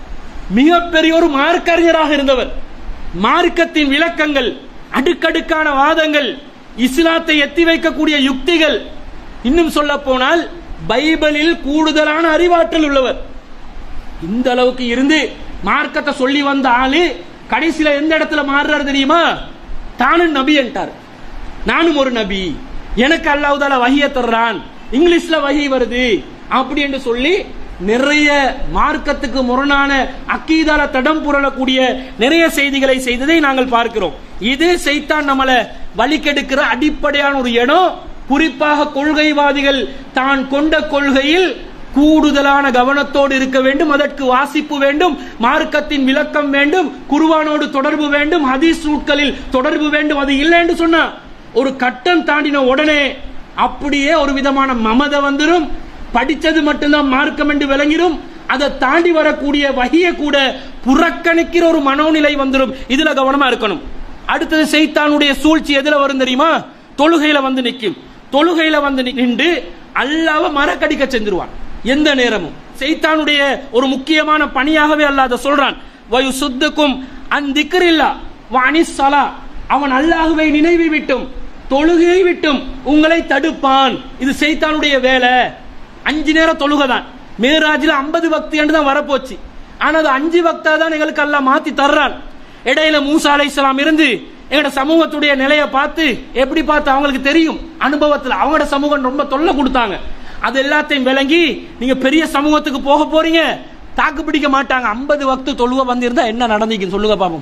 மிகப்பெரிய ஒரு மார்க்கறிஞராக இருந்தவர் மார்க்கத்தின் விளக்கங்கள் அடுக்கடுக்கான வாதங்கள் இஸ்லாத்தை எத்தி வைக்கக்கூடிய யுக்திகள் இன்னும் சொல்ல போனால் பைபிளில் கூடுதலான அறிவாற்றல் உள்ளவர் இந்த அளவுக்கு இருந்து மார்க்கத்தை சொல்லி வந்த ஆளு கடைசியில எந்த இடத்துல மாறுறாரு தெரியுமா தானும் நபி என்றார் நானும் ஒரு நபி எனக்கு அல்லாஹ்தால வகிய தர்றான் இங்கிலீஷ்ல வகி வருது அப்படி என்று சொல்லி நிறைய மார்க்கத்துக்கு முரணான அக்கீதால தடம் புரளக்கூடிய நிறைய செய்திகளை செய்ததை நாங்கள் பார்க்கிறோம் இது செய்தான் நம்மள வழிக்கெடுக்கிற அடிப்படையான ஒரு இடம் குறிப்பாக கொள்கைவாதிகள் தான் கொண்ட கொள்கையில் கூடுதலான கவனத்தோடு இருக்க வேண்டும் அதற்கு வாசிப்பு வேண்டும் மார்க்கத்தின் விளக்கம் வேண்டும் குருவானோடு தொடர்பு வேண்டும் ஹதீஸ் நூட்களில் தொடர்பு வேண்டும் அது இல்லை என்று சொன்னா ஒரு கட்டம் தாண்டின உடனே அப்படியே ஒரு விதமான மமத வந்துடும் படிச்சது மட்டும்தான் மார்க்கம் என்று விளங்கிடும் அதை தாண்டி வரக்கூடிய வகிய கூட புறக்கணிக்கிற ஒரு மனோநிலை வந்துடும் இதுல கவனமா இருக்கணும் அடுத்தது செய்தானுடைய சூழ்ச்சி எதுல வரும் தெரியுமா தொழுகையில வந்து நிற்கும் தொழுகையில வந்து நின்று அல்லாவ மரக்கடிக்க செஞ்சிருவான் எந்த நேரமும் செய்தானுடைய ஒரு முக்கியமான பணியாகவே அல்லாத சொல்றான் வயு சுத்துக்கும் அந்திக்கரில்லா வாணி சலா அவன் அல்லாஹுவை நினைவு விட்டும் தொழுகையை விட்டும் உங்களை தடுப்பான் இது செய்தானுடைய வேலை அஞ்சு நேரம் தொழுகை தான் மேராஜில் ஐம்பது பக்தி என்று தான் வரப்போச்சு ஆனா அது அஞ்சு பக்தா தான் எங்களுக்கு எல்லாம் மாத்தி தர்றான் இடையில மூசா அலை இருந்து எங்களோட சமூகத்துடைய நிலையை பார்த்து எப்படி பார்த்து அவங்களுக்கு தெரியும் அனுபவத்தில் அவங்களோட சமூகம் ரொம்ப தொல்லை கொடுத்தாங்க அது எல்லாத்தையும் விளங்கி நீங்க பெரிய சமூகத்துக்கு போக போறீங்க தாக்கு பிடிக்க மாட்டாங்க ஐம்பது வக்து தொழுக வந்திருந்தா என்ன நடந்திருக்கு சொல்லுங்க பாப்போம்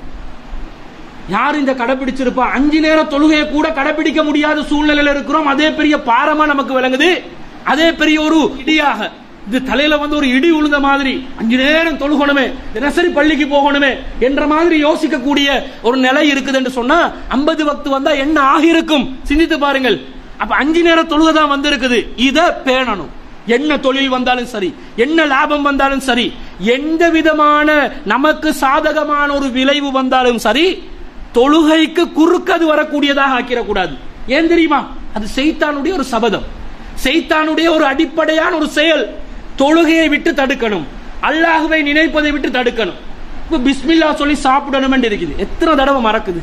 யார் இந்த கடைபிடிச்சிருப்பா அஞ்சு நேர தொழுகையை கூட கடைபிடிக்க முடியாத சூழ்நிலையில இருக்கிறோம் அதே பெரிய பாரமா நமக்கு விளங்குது அதே பெரிய ஒரு இடியாக இது தலையில வந்து ஒரு இடி உழுந்த மாதிரி அஞ்சு நேரம் தொழுகணுமே தினசரி பள்ளிக்கு போகணுமே என்ற மாதிரி யோசிக்கக்கூடிய ஒரு நிலை இருக்குது என்று சொன்னா ஐம்பது வக்து வந்தா என்ன ஆகியிருக்கும் சிந்தித்து பாருங்கள் அப்ப அஞ்சு நேரம் தொழுகை தான் வந்திருக்குது இத பேணணும் என்ன தொழில் வந்தாலும் சரி என்ன லாபம் வந்தாலும் சரி எந்த விதமான நமக்கு சாதகமான ஒரு விளைவு வந்தாலும் சரி தொழுகைக்கு குறுக்கது வரக்கூடியதாக ஆக்கிடக்கூடாது ஏன் தெரியுமா அது செய்தானுடைய ஒரு சபதம் செய்தானுடைய ஒரு அடிப்படையான ஒரு செயல் தொழுகையை விட்டு தடுக்கணும் அல்லாஹுவை நினைப்பதை விட்டு தடுக்கணும் இப்ப பிஸ்மில்லா சொல்லி சாப்பிடணும் இருக்குது எத்தனை தடவை மறக்குது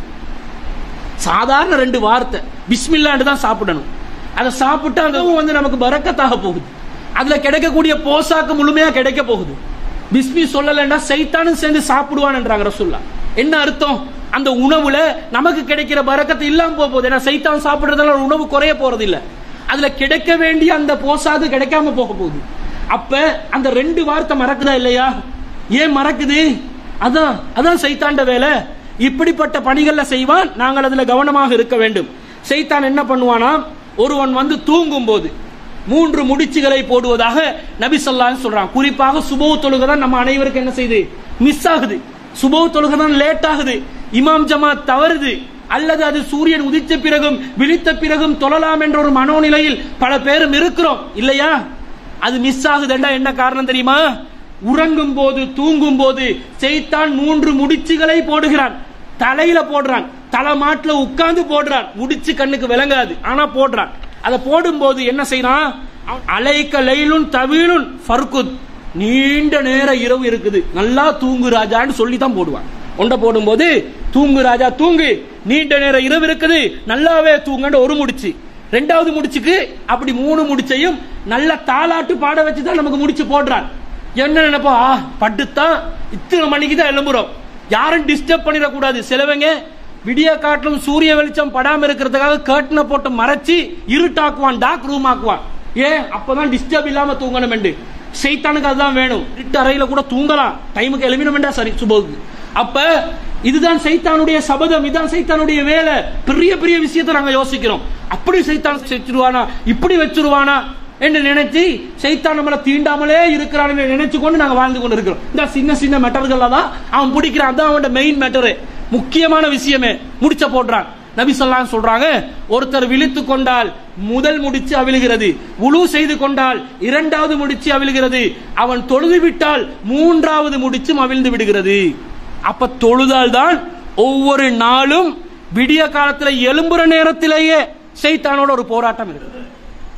சாதாரண ரெண்டு வார்த்தை பிஸ்மில்லாண்டு தான் சாப்பிடணும் அதை சாப்பிட்டு அந்த உணவு வந்து நமக்கு பறக்கத்தாக போகுது அதுல கிடைக்கக்கூடிய போசாக்கு முழுமையா கிடைக்க போகுது பிஸ்மி சொல்லலைன்னா சைத்தானும் சேர்ந்து சாப்பிடுவான்ன்றாங்க ரசுல்லா என்ன அர்த்தம் அந்த உணவுல நமக்கு கிடைக்கிற பறக்கத்து இல்லாம போக போகுது ஏன்னா சைத்தான் சாப்பிடுறதுனால உணவு குறைய போறது இல்ல அதுல கிடைக்க வேண்டிய அந்த போசாக்கு கிடைக்காம போக போகுது அப்ப அந்த ரெண்டு வார்த்தை மறக்குதா இல்லையா ஏன் மறக்குது அதான் அதான் சைத்தாண்ட வேலை இப்படிப்பட்ட பணிகள்ல செய்வான் நாங்கள் அதுல கவனமாக இருக்க வேண்டும் சைத்தான் என்ன பண்ணுவானா ஒருவன் வந்து தூங்கும் போது மூன்று முடிச்சுகளை போடுவதாக நபி சொல்லான்னு சொல்றான் குறிப்பாக சுபோ தொழுகை தான் நம்ம அனைவருக்கும் என்ன செய்யுது மிஸ் ஆகுது சுபோ தொழுகை தான் லேட் ஆகுது இமாம் ஜமாத் தவறுது அல்லது அது சூரியன் உதித்த பிறகும் விழித்த பிறகும் தொழலாம் என்ற ஒரு மனோநிலையில் பல பேரும் இருக்கிறோம் இல்லையா அது மிஸ் ஆகுதுண்டா என்ன காரணம் தெரியுமா உறங்கும் போது தூங்கும் போது செய்தான் மூன்று முடிச்சுகளை போடுகிறான் தலையில போடுறான் தலை மாட்டுல உட்கார்ந்து போடுறான் முடிச்சு கண்ணுக்கு விளங்காது ஆனா போடுறான் அதை போடும்போது என்ன செய்யறான் அலைக்க லைலுன் தவீலுன் ஃபர்குத் நீண்ட நேர இரவு இருக்குது நல்லா தூங்கு ராஜான்னு சொல்லி தான் போடுவான் ஒண்ட போடும்போது தூங்கு ராஜா தூங்கு நீண்ட நேர இரவு இருக்குது நல்லாவே தூங்கன்ற ஒரு முடிச்சு ரெண்டாவது முடிச்சுக்கு அப்படி மூணு முடிச்சையும் நல்ல தாலாட்டு பாட வச்சு தான் நமக்கு முடிச்சு போடுறான் என்ன நினைப்போம் ஆ பட்டுத்தான் இத்தனை மணிக்கு தான் எழும்புறோம் யாரும் டிஸ்டர்ப் பண்ணிடக்கூடாது சிலவங்க விடிய காட்டிலும் சூரிய வெளிச்சம் படாம இருக்கிறதுக்காக கர்ட்டனை போட்டு மறைச்சு இருட்டாக்குவான் டார்க் ரூம் ஆக்குவான் ஏன் அப்பதான் டிஸ்டர்ப் இல்லாம தூங்கணும் என்று சைத்தானுக்கு அதுதான் வேணும் இருட்டு அறையில கூட தூங்கலாம் டைமுக்கு எழுமினமெண்டா சரி சுபோக்கு அப்ப இதுதான் சைத்தானுடைய சபதம் இதுதான் சைத்தானுடைய வேலை பெரிய பெரிய விஷயத்தை நாங்க யோசிக்கிறோம் அப்படி சைத்தான் வச்சிருவானா இப்படி வச்சிருவானா என்று நினைச்சு சைத்தான் நம்மள தீண்டாமலே இருக்கிறான் நினைச்சு கொண்டு நாங்க வாழ்ந்து கொண்டு இருக்கிறோம் இந்த சின்ன சின்ன மெட்டர்கள்ல தான் அவன் பிடிக்கிறான் அதான் அவன் மெயின் மேட்டரு முக்கியமான விஷயமே முடிச்ச போடுறான் நபி சொல்லாம் சொல்றாங்க ஒருத்தர் விழித்து கொண்டால் முதல் முடிச்சு அவிழுகிறது உழு செய்து கொண்டால் இரண்டாவது முடிச்சு அவிழுகிறது அவன் தொழுது விட்டால் மூன்றாவது முடிச்சும் அவிழ்ந்து விடுகிறது அப்ப தொழுதால் தான் ஒவ்வொரு நாளும் விடிய காலத்துல எலும்புற நேரத்திலேயே சைத்தானோட ஒரு போராட்டம் இருக்குது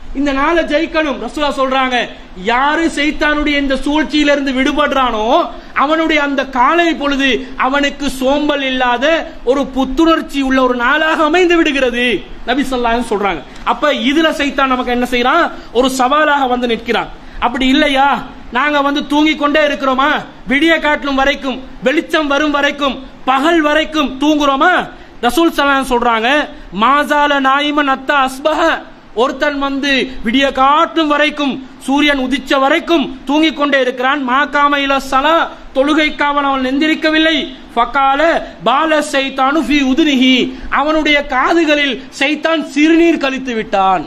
இந்த நாளை ஜெயிக்கணும் ரசூலா சொல்றாங்க யாரு சைத்தானுடைய இந்த சூழ்ச்சியிலிருந்து விடுபடுறானோ அவனுடைய அந்த காலை பொழுது அவனுக்கு சோம்பல் இல்லாத ஒரு புத்துணர்ச்சி உள்ள ஒரு நாளாக அமைந்து விடுகிறது நபி சொல்லான்னு சொல்றாங்க அப்ப இதுல சைத்தான் நமக்கு என்ன செய்யறான் ஒரு சவாலாக வந்து நிற்கிறான் அப்படி இல்லையா நாங்க வந்து தூங்கிக் கொண்டே இருக்கிறோமா விடிய காட்டும் வரைக்கும் வெளிச்சம் வரும் வரைக்கும் பகல் வரைக்கும் தூங்குறோமா ரசூல் சலாம் சொல்றாங்க மாசால நாயிமன் அத்தா அஸ்பஹ ஒருத்தன் வந்து விடிய காட்டும் வரைக்கும் சூரியன் உதிச்ச வரைக்கும் தூங்கிக் கொண்டே இருக்கிறான் மாக்காம இல சலா தொழுகைக்காவன் அவன் எந்திரிக்கவில்லை ஃபக்கால பால சைத்தானு ஃபி உதுனிஹி அவனுடைய காதுகளில் சைத்தான் சிறுநீர் கழித்து விட்டான்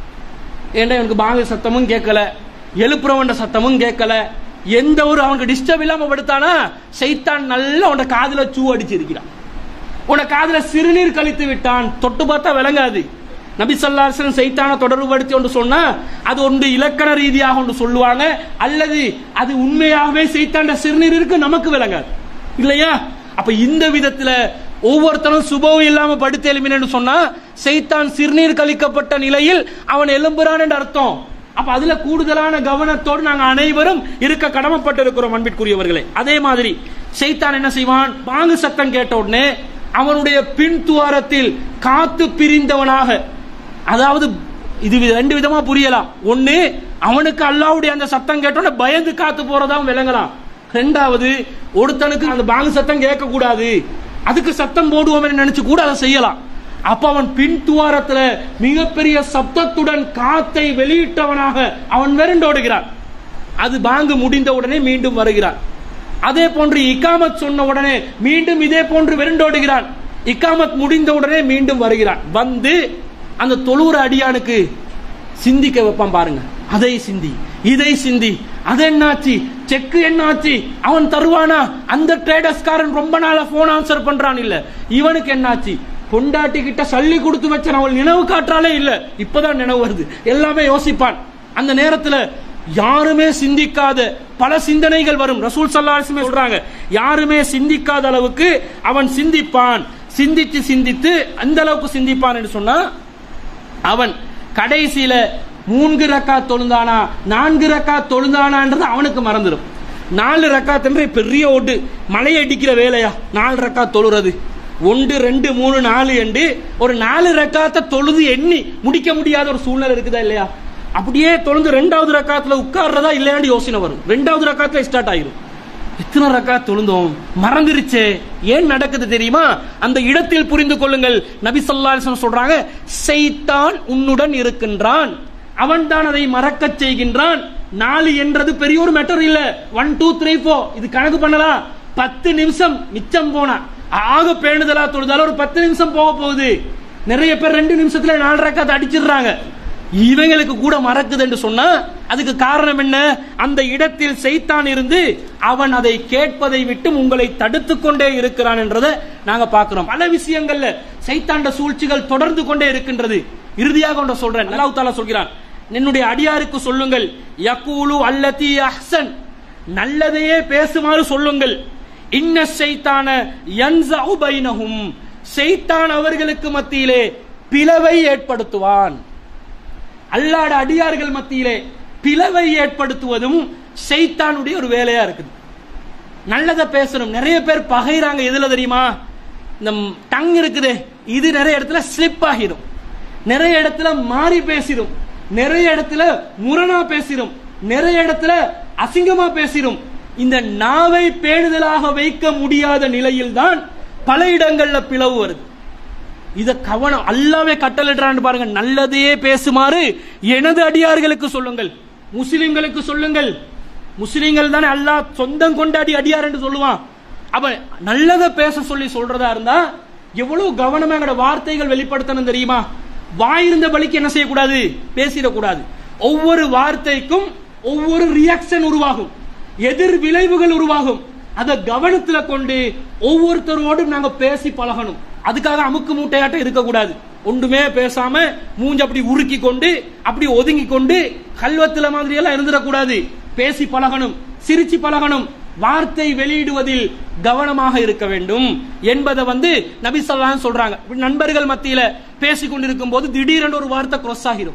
ஏன்டா இவனுக்கு பாங்க சத்தமும் கேட்கல எழுப்புறவன் சத்தமும் கேட்கல எந்த ஒரு அவனுக்கு டிஸ்டர்ப் இல்லாம படுத்தானா சைத்தான் நல்லா அவனோட காதுல சூ அடிச்சிருக்கிறான் உன காதுல சிறுநீர் கழித்து விட்டான் தொட்டு பார்த்தா விளங்காது நபி சல்லாசன் சைத்தான தொடர்புபடுத்தி ஒன்று சொன்னா அது ஒன்று இலக்கண ரீதியாக ஒன்று சொல்லுவாங்க அல்லது அது உண்மையாகவே சைத்தாண்ட சிறுநீர் இருக்கு நமக்கு விளங்காது இல்லையா அப்ப இந்த விதத்துல ஒவ்வொருத்தரும் சுபவும் இல்லாம படுத்து எழுப்பினு சொன்னா சைத்தான் சிறுநீர் கழிக்கப்பட்ட நிலையில் அவன் எழும்புறான் என்று அர்த்தம் அப்ப அதுல கூடுதலான கவனத்தோடு நாங்க அனைவரும் இருக்க கடமைப்பட்டிருக்கிறோம் அன்பிற்குரியவர்களே அதே மாதிரி சைத்தான் என்ன செய்வான் பாங்கு சத்தம் கேட்ட உடனே அவனுடைய பின் துவாரத்தில் காத்து பிரிந்தவனாக அதாவது இது ரெண்டு விதமா புரியலாம் ஒண்ணு அவனுக்கு அல்லாவுடைய அந்த சத்தம் கேட்டோட பயந்து காத்து போறதா விளங்கலாம் ரெண்டாவது ஒருத்தனுக்கு அந்த பாங்கு சத்தம் கேட்க கூடாது அதுக்கு சத்தம் போடுவோம் நினைச்சு கூட அதை செய்யலாம் அப்ப அவன் பின் துவாரத்துல மிகப்பெரிய சப்தத்துடன் காத்தை வெளியிட்டவனாக அவன் விரண்டோடுகிறான் அது பாங்கு முடிந்த உடனே மீண்டும் வருகிறான் அதே போன்று இக்காமத் சொன்ன உடனே மீண்டும் இதே போன்று விரண்டோடுகிறான் இக்காமத் முடிந்த உடனே மீண்டும் வருகிறான் வந்து அந்த தொழுற அடியானுக்கு சிந்திக்க வைப்பான் பாருங்க அதை சிந்தி இதை சிந்தி அது என்னாச்சு செக்கு என்னாச்சு அவன் தருவானா அந்த ட்ரேடர்ஸ்காரன் ரொம்ப நாளா போன் ஆன்சர் பண்றான் இல்ல இவனுக்கு என்னாச்சு பொண்டாட்டி கிட்ட சல்லி கொடுத்து வச்ச அவள் நினைவு காற்றாலே இல்ல இப்பதான் நினைவு வருது எல்லாமே யோசிப்பான் அந்த நேரத்துல யாருமே சிந்திக்காத பல சிந்தனைகள் வரும் ரசூல் சல்லாஸ்மே சொல்றாங்க யாருமே சிந்திக்காத அளவுக்கு அவன் சிந்திப்பான் சிந்தித்து சிந்தித்து அந்த அளவுக்கு சிந்திப்பான் என்று சொன்னா அவன் கடைசியில மூன்று ரக்கா தொழுந்தானா நான்கு ரக்கா தொழுந்தானான்றது அவனுக்கு மறந்துடும் நாலு ரக்காத் பெரிய ஓட்டு மலை அடிக்கிற வேலையா நாலு ரக்கா தொழுறது ஒன்று ரெண்டு மூணு நாலு என்று ஒரு நாலு ரக்காத்த தொழுது எண்ணி முடிக்க முடியாத ஒரு சூழ்நிலை இருக்குதா இல்லையா அப்படியே தொழுந்து ரெண்டாவது ரக்காத்துல உட்கார்றதா இல்லையாண்டு யோசனை வரும் ரெண்டாவது ரக்காத்துல ஸ்டார்ட் ஆயிரும் எத்தனை ரக்கா தொழுந்தோம் மறந்துருச்சே ஏன் நடக்குது தெரியுமா அந்த இடத்தில் புரிந்து கொள்ளுங்கள் நபி சொல்லா சொல்றாங்க செய்தான் உன்னுடன் இருக்கின்றான் அவன் தான் அதை மறக்க செய்கின்றான் நாலு என்றது பெரிய ஒரு மேட்டர் இல்ல ஒன் டூ த்ரீ ஃபோர் இது கணக்கு பண்ணலாம் பத்து நிமிஷம் மிச்சம் போனா ஆக பேணுதலா தொழுதால ஒரு பத்து நிமிஷம் போக போகுது நிறைய பேர் ரெண்டு நிமிஷத்துல நாலு ரக்காத்து அடிச்சிடுறாங்க இவங்களுக்கு கூட மறக்குது என்று சொன்னா அதுக்கு காரணம் என்ன அந்த இடத்தில் செய்தான் இருந்து அவன் அதை கேட்பதை விட்டு உங்களை தடுத்து கொண்டே இருக்கிறான் என்றதை நாங்க பார்க்கிறோம் பல விஷயங்கள்ல சைத்தாண்ட சூழ்ச்சிகள் தொடர்ந்து கொண்டே இருக்கின்றது இறுதியாக ஒன்ற சொல்றேன் அல்லாஹ் தாலா சொல்கிறான் என்னுடைய அடியாருக்கு சொல்லுங்கள் யகூலு அல்லதி அஹ்சன் நல்லதையே பேசுமாறு சொல்லுங்கள் இன்ன சைத்தான யன்ஸஉ பைனஹும் சைத்தான் அவர்களுக்கு மத்தியிலே பிளவை ஏற்படுத்துவான் அல்லாட அடியார்கள் மத்தியிலே பிளவை ஏற்படுத்துவதும் சைத்தானுடைய ஒரு வேலையா இருக்குது நல்லதை பேசணும் நிறைய பேர் பகைறாங்க எதுல தெரியுமா இந்த டங் இருக்குது இது நிறைய இடத்துல ஸ்லிப் ஆகிடும் நிறைய இடத்துல மாறி பேசிடும் நிறைய இடத்துல முரணா பேசிடும் நிறைய இடத்துல அசிங்கமா பேசிடும் இந்த நாவை பேணுதலாக வைக்க முடியாத நிலையில் தான் பல இடங்கள்ல பிளவு வருது இத கவனம் அல்லாவே கட்டளிடுறான்னு பாருங்க நல்லதையே பேசுமாறு எனது அடியார்களுக்கு சொல்லுங்கள் முஸ்லிம்களுக்கு சொல்லுங்கள் முஸ்லிம்கள் தானே அல்லாஹ் சொந்தம் கொண்டாடி அடியார் என்று சொல்லுவான் அப்ப நல்லதை பேச சொல்லி சொல்றதா இருந்தா எவ்வளவு கவனமா எங்களோட வார்த்தைகள் வெளிப்படுத்தணும் தெரியுமா வாயிருந்த பலிக்கு என்ன செய்யக்கூடாது பேசிடக்கூடாது ஒவ்வொரு வார்த்தைக்கும் ஒவ்வொரு ரியாக்ஷன் உருவாகும் எதிர் விளைவுகள் உருவாகும் அதை கவனத்துல கொண்டு ஒவ்வொருத்தரோடும் நாங்க பேசி பழகணும் அதுக்காக அமுக்கு மூட்டையாட்டம் இருக்கக்கூடாது ஒன்றுமே பேசாம மூஞ்சி அப்படி உருக்கி கொண்டு அப்படி ஒதுங்கி கொண்டு கல்வத்துல மாதிரி எல்லாம் இருந்துடக்கூடாது பேசி பழகணும் சிரிச்சு பழகணும் வார்த்தை வெளியிடுவதில் கவனமாக இருக்க வேண்டும் என்பதை வந்து நபி சொல்லாம் சொல்றாங்க இப்படி நண்பர்கள் மத்தியில பேசி கொண்டிருக்கும் போது திடீரென்று ஒரு வார்த்தை cross ஆகிரும்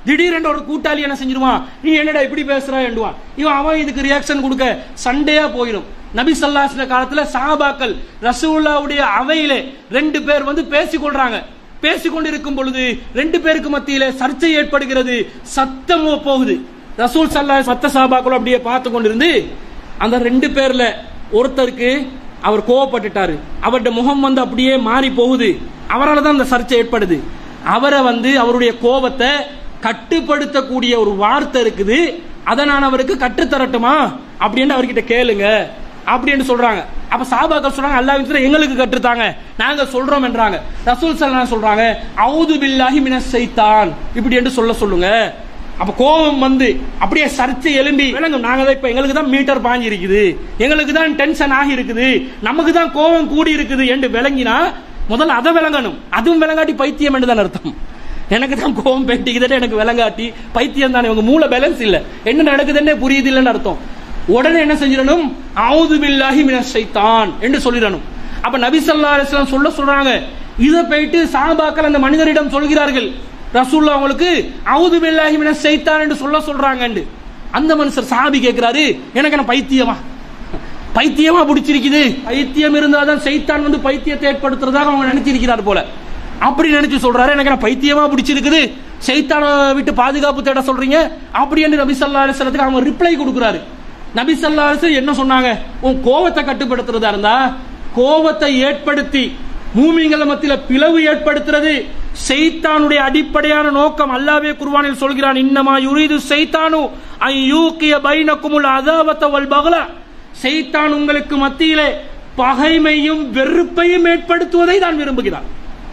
திடீரென்று ஒரு கூட்டாளி என்ன செஞ்சிருவான் நீ என்னடா இப்படி பேசுற என்றுவான் இவன் அவன் இதுக்கு ரியாக்ஷன் கொடுக்க சண்டையா போயிடும் நபி சல்லாஸ்ல காலத்துல சஹாபாக்கள் ரசூல்லாவுடைய அவையிலே ரெண்டு பேர் வந்து பேசிக் கொள்றாங்க பேசிக் இருக்கும் பொழுது ரெண்டு பேருக்கு மத்தியிலே சர்ச்சை ஏற்படுகிறது சத்தம் போகுது ரசூல் சல்லா சத்த சாபாக்கள் அப்படியே பார்த்து கொண்டிருந்து அந்த ரெண்டு பேர்ல ஒருத்தருக்கு அவர் கோவப்பட்டுட்டாரு அவருடைய முகம் வந்து அப்படியே மாறி போகுது அவரால் தான் அந்த சர்ச்சை ஏற்படுது அவரை வந்து அவருடைய கோபத்தை கட்டுப்படுத்தக்கூடிய ஒரு வார்த்தை இருக்குது அதை நான் அவருக்கு கட்டுத்தரட்டுமா அப்படின்னு அவர்கிட்ட கேளுங்க அப்படின்னு சொல்றாங்க அப்ப சாபாக்கள் சொல்றாங்க அல்லாஹ் எங்களுக்கு கற்றுத்தாங்க நாங்க சொல்றோம் என்றாங்க ரசூல் சல்லா சொல்றாங்க அவுது பில்லாஹி மின சைத்தான் இப்படி என்று சொல்ல சொல்லுங்க அப்ப கோபம் வந்து அப்படியே சர்ச்சை எழும்பி விளங்கும் நாங்க தான் இப்ப எங்களுக்கு தான் மீட்டர் பாஞ்சு இருக்குது எங்களுக்கு தான் டென்ஷன் ஆகி இருக்குது நமக்கு தான் கோபம் கூடி இருக்குது என்று விளங்கினா முதல்ல அதை விளங்கணும் அதுவும் விளங்காட்டி பைத்தியம் என்று தான் அர்த்தம் எனக்கு தான் கோபம் பேட்டிக்குதுன்னு எனக்கு விளங்காட்டி பைத்தியம் தானே உங்க மூளை பேலன்ஸ் இல்ல என்ன நடக்குதுன்னு புரியுது இல்லைன்னு அர்த்தம் உடனே என்ன செஞ்சிடணும் அவுது பில்லாஹி மின சைத்தான் என்று சொல்லிடணும் அப்ப நபி ஸல்லல்லாஹு அலைஹி வஸல்லம் சொல்ல சொல்றாங்க இத போயிட்டு சாபாக்கள் அந்த மனிதரிடம் சொல்கிறார்கள் ரசூல்லா அவங்களுக்கு அவுது பில்லாஹி மின சைத்தான் என்று சொல்ல சொல்றாங்க அந்த மனுஷர் சாபி கேட்கிறாரு எனக்கு என்ன பைத்தியமா பைத்தியமா பிடிச்சிருக்குது பைத்தியம் இருந்தாதான் சைத்தான் வந்து பைத்தியத்தை ஏற்படுத்துறதாக அவங்க நினைச்சிருக்கிறார் போல அப்படி நினைச்சு சொல்றாரு எனக்கு என்ன பைத்தியமா பிடிச்சிருக்குது சைத்தான விட்டு பாதுகாப்பு தேட சொல்றீங்க அப்படி என்று நபி ஸல்லல்லாஹு அலைஹி வஸல்லத்துக்கு அவங்க ரிப்ளை கொடுக்குறாரு நபி ஸல்லல்லாஹு அலைஹி வஸல்லம் என்ன சொன்னாங்க உன் கோபத்தை கட்டுப்படுத்துறதா இருந்தா கோபத்தை ஏற்படுத்தி மூமிங்கள் மத்தியில பிளவு ஏற்படுத்துறது செய்தானுடைய அடிப்படையான நோக்கம் அல்லாவே குர்வானில் சொல்கிறான் இன்னமா யுரீது செய்தானு ஐ யூக்கிய பைனக்குமுல் அதாவத்த வல் பகல செய்தான் உங்களுக்கு மத்தியிலே பகைமையும் வெறுப்பையும் ஏற்படுத்துவதை தான் விரும்புகிறான்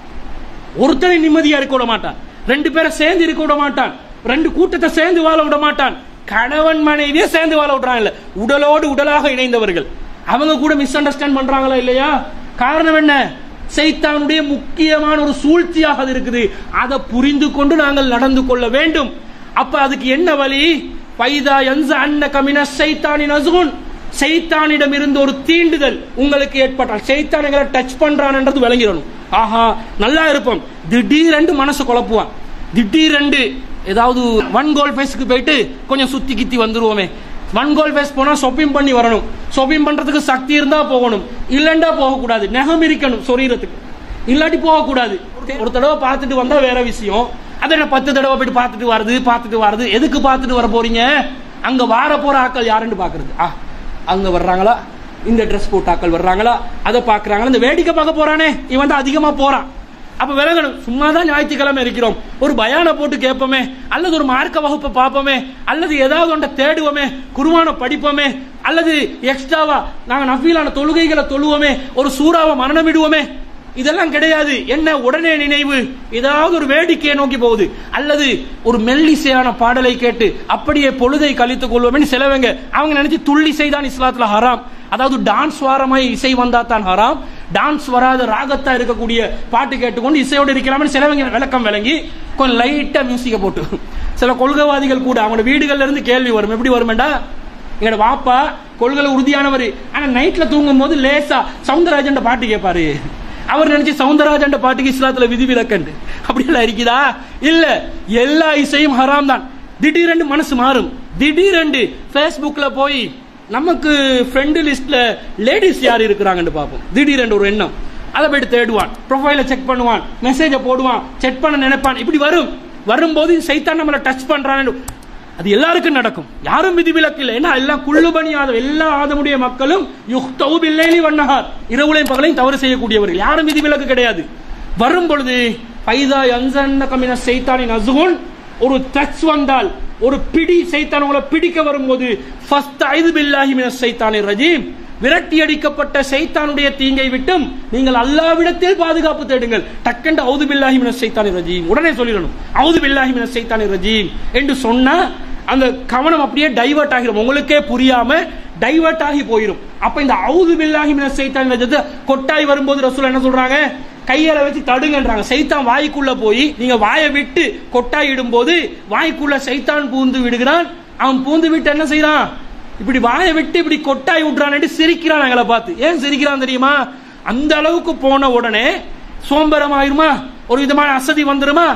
ஒருத்தனை நிம்மதியா இருக்க விட மாட்டான் ரெண்டு பேரை சேர்ந்து இருக்க விட மாட்டான் ரெண்டு கூட்டத்தை சேர்ந்து வாழ விட மாட்டான் கணவன் மனைவியே சேர்ந்து வாழ விடுறான் இல்ல உடலோடு உடலாக இணைந்தவர்கள் அவங்க கூட மிஸ் அண்டர்ஸ்டாண்ட் பண்றாங்களா இல்லையா காரணம் என்ன சைத்தானுடைய முக்கியமான ஒரு சூழ்ச்சியாக அது இருக்குது அதை புரிந்து கொண்டு நாங்கள் நடந்து கொள்ள வேண்டும் அப்ப அதுக்கு என்ன வழி பைதா என்ச அன்ன கமின சைத்தானின் அசுகுன் சைத்தானிடம் இருந்து ஒரு தீண்டுதல் உங்களுக்கு ஏற்பட்டால் சைத்தான் எங்களை டச் பண்றான்ன்றது விளங்கிடணும் ஆஹா நல்லா இருப்போம் திடீரென்று மனசு குழப்புவான் திடீரென்று ஏதாவது ஒன் கோல் ஃபேஸ்க்கு போயிட்டு கொஞ்சம் சுத்தி கித்தி வந்துருவோமே ஒன் கோல் ஃபேஸ் போனா ஷாப்பிங் பண்ணி வரணும் ஷாப்பிங் பண்றதுக்கு சக்தி இருந்தா போகணும் இல்லண்டா போகக்கூடாது நகம் இருக்கணும் சொரீரத்துக்கு இல்லாட்டி போகக்கூடாது ஒரு தடவை பார்த்துட்டு வந்தா வேற விஷயம் அதை என்ன பத்து தடவை போயிட்டு பார்த்துட்டு வருது பார்த்துட்டு வருது எதுக்கு பார்த்துட்டு வர போறீங்க அங்க வார போற ஆட்கள் யாருன்னு பாக்குறது ஆ அங்க வர்றாங்களா இந்த ட்ரெஸ் போட்ட ஆட்கள் வர்றாங்களா அதை பாக்குறாங்களா இந்த வேடிக்கை பார்க்க போறானே இவன் தான் அதிகமா போறான் அப்ப விலகணும் சும்மா தான் ஞாயிற்றுக்கிழமை இருக்கிறோம் ஒரு பயான போட்டு கேட்போமே அல்லது ஒரு மார்க்க வகுப்பை பார்ப்போமே அல்லது ஏதாவது ஒன்றை தேடுவோமே குருவான படிப்போமே அல்லது எக்ஸ்ட்ராவா நாங்க நஃபீலான தொழுகைகளை தொழுவோமே ஒரு சூறாவை மரணமிடுவோமே இதெல்லாம் கிடையாது என்ன உடனே நினைவு ஏதாவது ஒரு வேடிக்கையை நோக்கி போகுது அல்லது ஒரு மெல்லிசையான பாடலை கேட்டு அப்படியே பொழுதை கழித்துக் கொள்வோமே சிலவங்க அவங்க நினைச்சு துள்ளிசை தான் இஸ்லாத்துல ஹராம் அதாவது டான்ஸ் வாரமாய் இசை வந்தா தான் ஹராம் டான்ஸ் வராத ராகத்தா இருக்கக்கூடிய பாட்டு கேட்டுக்கொண்டு இசையோடு இருக்கலாம்னு சிலவங்க விளக்கம் விளங்கி கொஞ்சம் லைட்டா மியூசிக்கை போட்டு சில கொள்கைவாதிகள் கூட அவங்க வீடுகள்ல இருந்து கேள்வி வரும் எப்படி வருமேண்டா எங்களோட வாப்பா கொள்கை உறுதியானவர் ஆனா நைட்ல தூங்கும் போது லேசா சவுந்தரராஜன் பாட்டு கேட்பாரு அவர் நினைச்சு சவுந்தரராஜன் பாட்டுக்கு இஸ்லாத்துல விதிவிலக்கண்டு அப்படி எல்லாம் இருக்குதா இல்ல எல்லா இசையும் ஹராம் தான் திடீரென்று மனசு மாறும் திடீரென்று ஃபேஸ்புக்ல போய் நமக்கு ஃப்ரெண்டு லிஸ்ட்ல லேடிஸ் யார் இருக்கிறாங்கன்னு பார்ப்போம் திடீரென்று ஒரு எண்ணம் அதை போயிட்டு தேடுவான் ப்ரொஃபைல செக் பண்ணுவான் மெசேஜை போடுவான் செக் பண்ண நினைப்பான் இப்படி வரும் வரும்போது சைத்தான் நம்மளை டச் பண்றான்னு அது எல்லாருக்கும் நடக்கும் யாரும் விதிவிலக்கு இல்லை ஏன்னா எல்லாம் குள்ளுபணி ஆதம் எல்லா ஆதமுடைய மக்களும் யுக்தவு பில்லைலி வண்ணகார் இரவுலையும் பகலையும் தவறு செய்யக்கூடியவர்கள் யாரும் விதிவிலக்கு கிடையாது வரும் பொழுது பைதா அன்சன்ன கமின சைத்தானின் அசுகுன் ஒரு டச் வந்தால் ஒரு பிடி சைத்தான் உங்களை பிடிக்க வரும்போது ஃபஸ்ட் ஐது பில்லாஹி மின சைத்தானின் ரஜீம் விரட்டி அடிக்கப்பட்ட சைத்தானுடைய தீங்கை விட்டும் நீங்கள் அல்லாவிடத்தில் பாதுகாப்பு தேடுங்கள் டக்கென்று அவுது பில்லாஹி மின சைத்தானின் ரஜீம் உடனே சொல்லிடணும் அவுது பில்லாஹி மின சைத்தானின் ரஜீம் என்று சொன்னா அந்த கவனம் அப்படியே டைவர்ட் ஆகிரும் உங்களுக்கே புரியாம டைவர்ட் ஆகி போயிடும் அப்ப இந்த அவுது பில்லாஹி மின சைத்தானின் ரஜத்தை கொட்டாய் வரும்போது ரசூல் என்ன சொல்றாங்க கையால வச்சு தடுங்கன்றாங்க சைத்தான் வாய்க்குள்ள போய் நீங்க வாயை விட்டு கொட்டாய் இடும்போது வாய்க்குள்ள சைத்தான் பூந்து விடுகிறான் அவன் பூந்து விட்டு என்ன செய்யறான் இப்படி வாயை விட்டு இப்படி கொட்டாய் விட்டுறான் சிரிக்கிறான் எங்களை பார்த்து ஏன் சிரிக்கிறான் தெரியுமா அந்த அளவுக்கு போன உடனே சோம்பரம் ஆயிருமா ஒரு விதமான அசதி வந்துருமா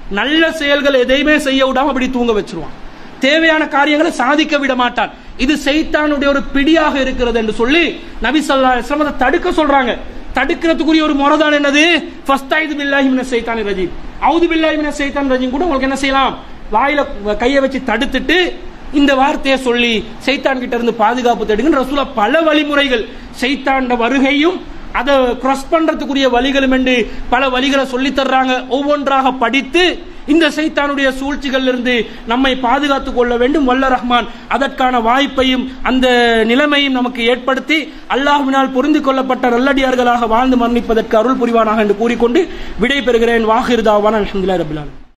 நல்ல செயல்கள் எதையுமே செய்ய விடாம அப்படி தூங்க வச்சிருவான் தேவையான காரியங்களை சாதிக்க விட மாட்டான் இது சைத்தானுடைய ஒரு பிடியாக இருக்கிறது என்று சொல்லி நபி சொல்லா அதை தடுக்க சொல்றாங்க தடுக்கிறதுக்குரிய ஒரு முறைதான் என்னது ஃபஸ்தாயிது பில்லாஹி மின சைத்தானி ரஜீம் அவுது பில்லாஹி மின சைத்தான் ரஜீம் கூட உங்களுக்கு என்ன செய்யலாம் வாயில கையை வச்சு தடுத்துட்டு இந்த வார்த்தையை சொல்லி சைத்தான் கிட்ட இருந்து பாதுகாப்பு தேடுங்க ரசூலா பல வழிமுறைகள் சைத்தாண்ட வருகையும் அதை கிராஸ் பண்றதுக்குரிய வழிகளும் என்று பல வழிகளை சொல்லி தர்றாங்க ஒவ்வொன்றாக படித்து இந்த சைத்தானுடைய சூழ்ச்சிகள் இருந்து நம்மை பாதுகாத்துக் கொள்ள வேண்டும் வல்ல ரஹ்மான் அதற்கான வாய்ப்பையும் அந்த நிலைமையும் நமக்கு ஏற்படுத்தி அல்லாஹ்வினால் பொருந்தி கொள்ளப்பட்ட நல்லடியார்களாக வாழ்ந்து மரணிப்பதற்கு அருள் புரிவானாக என்று கூறிக்கொண்டு விடை பெறுகிறேன் வாஹிர்தாவான் அலமதுல்லா ரபுல்லாலும்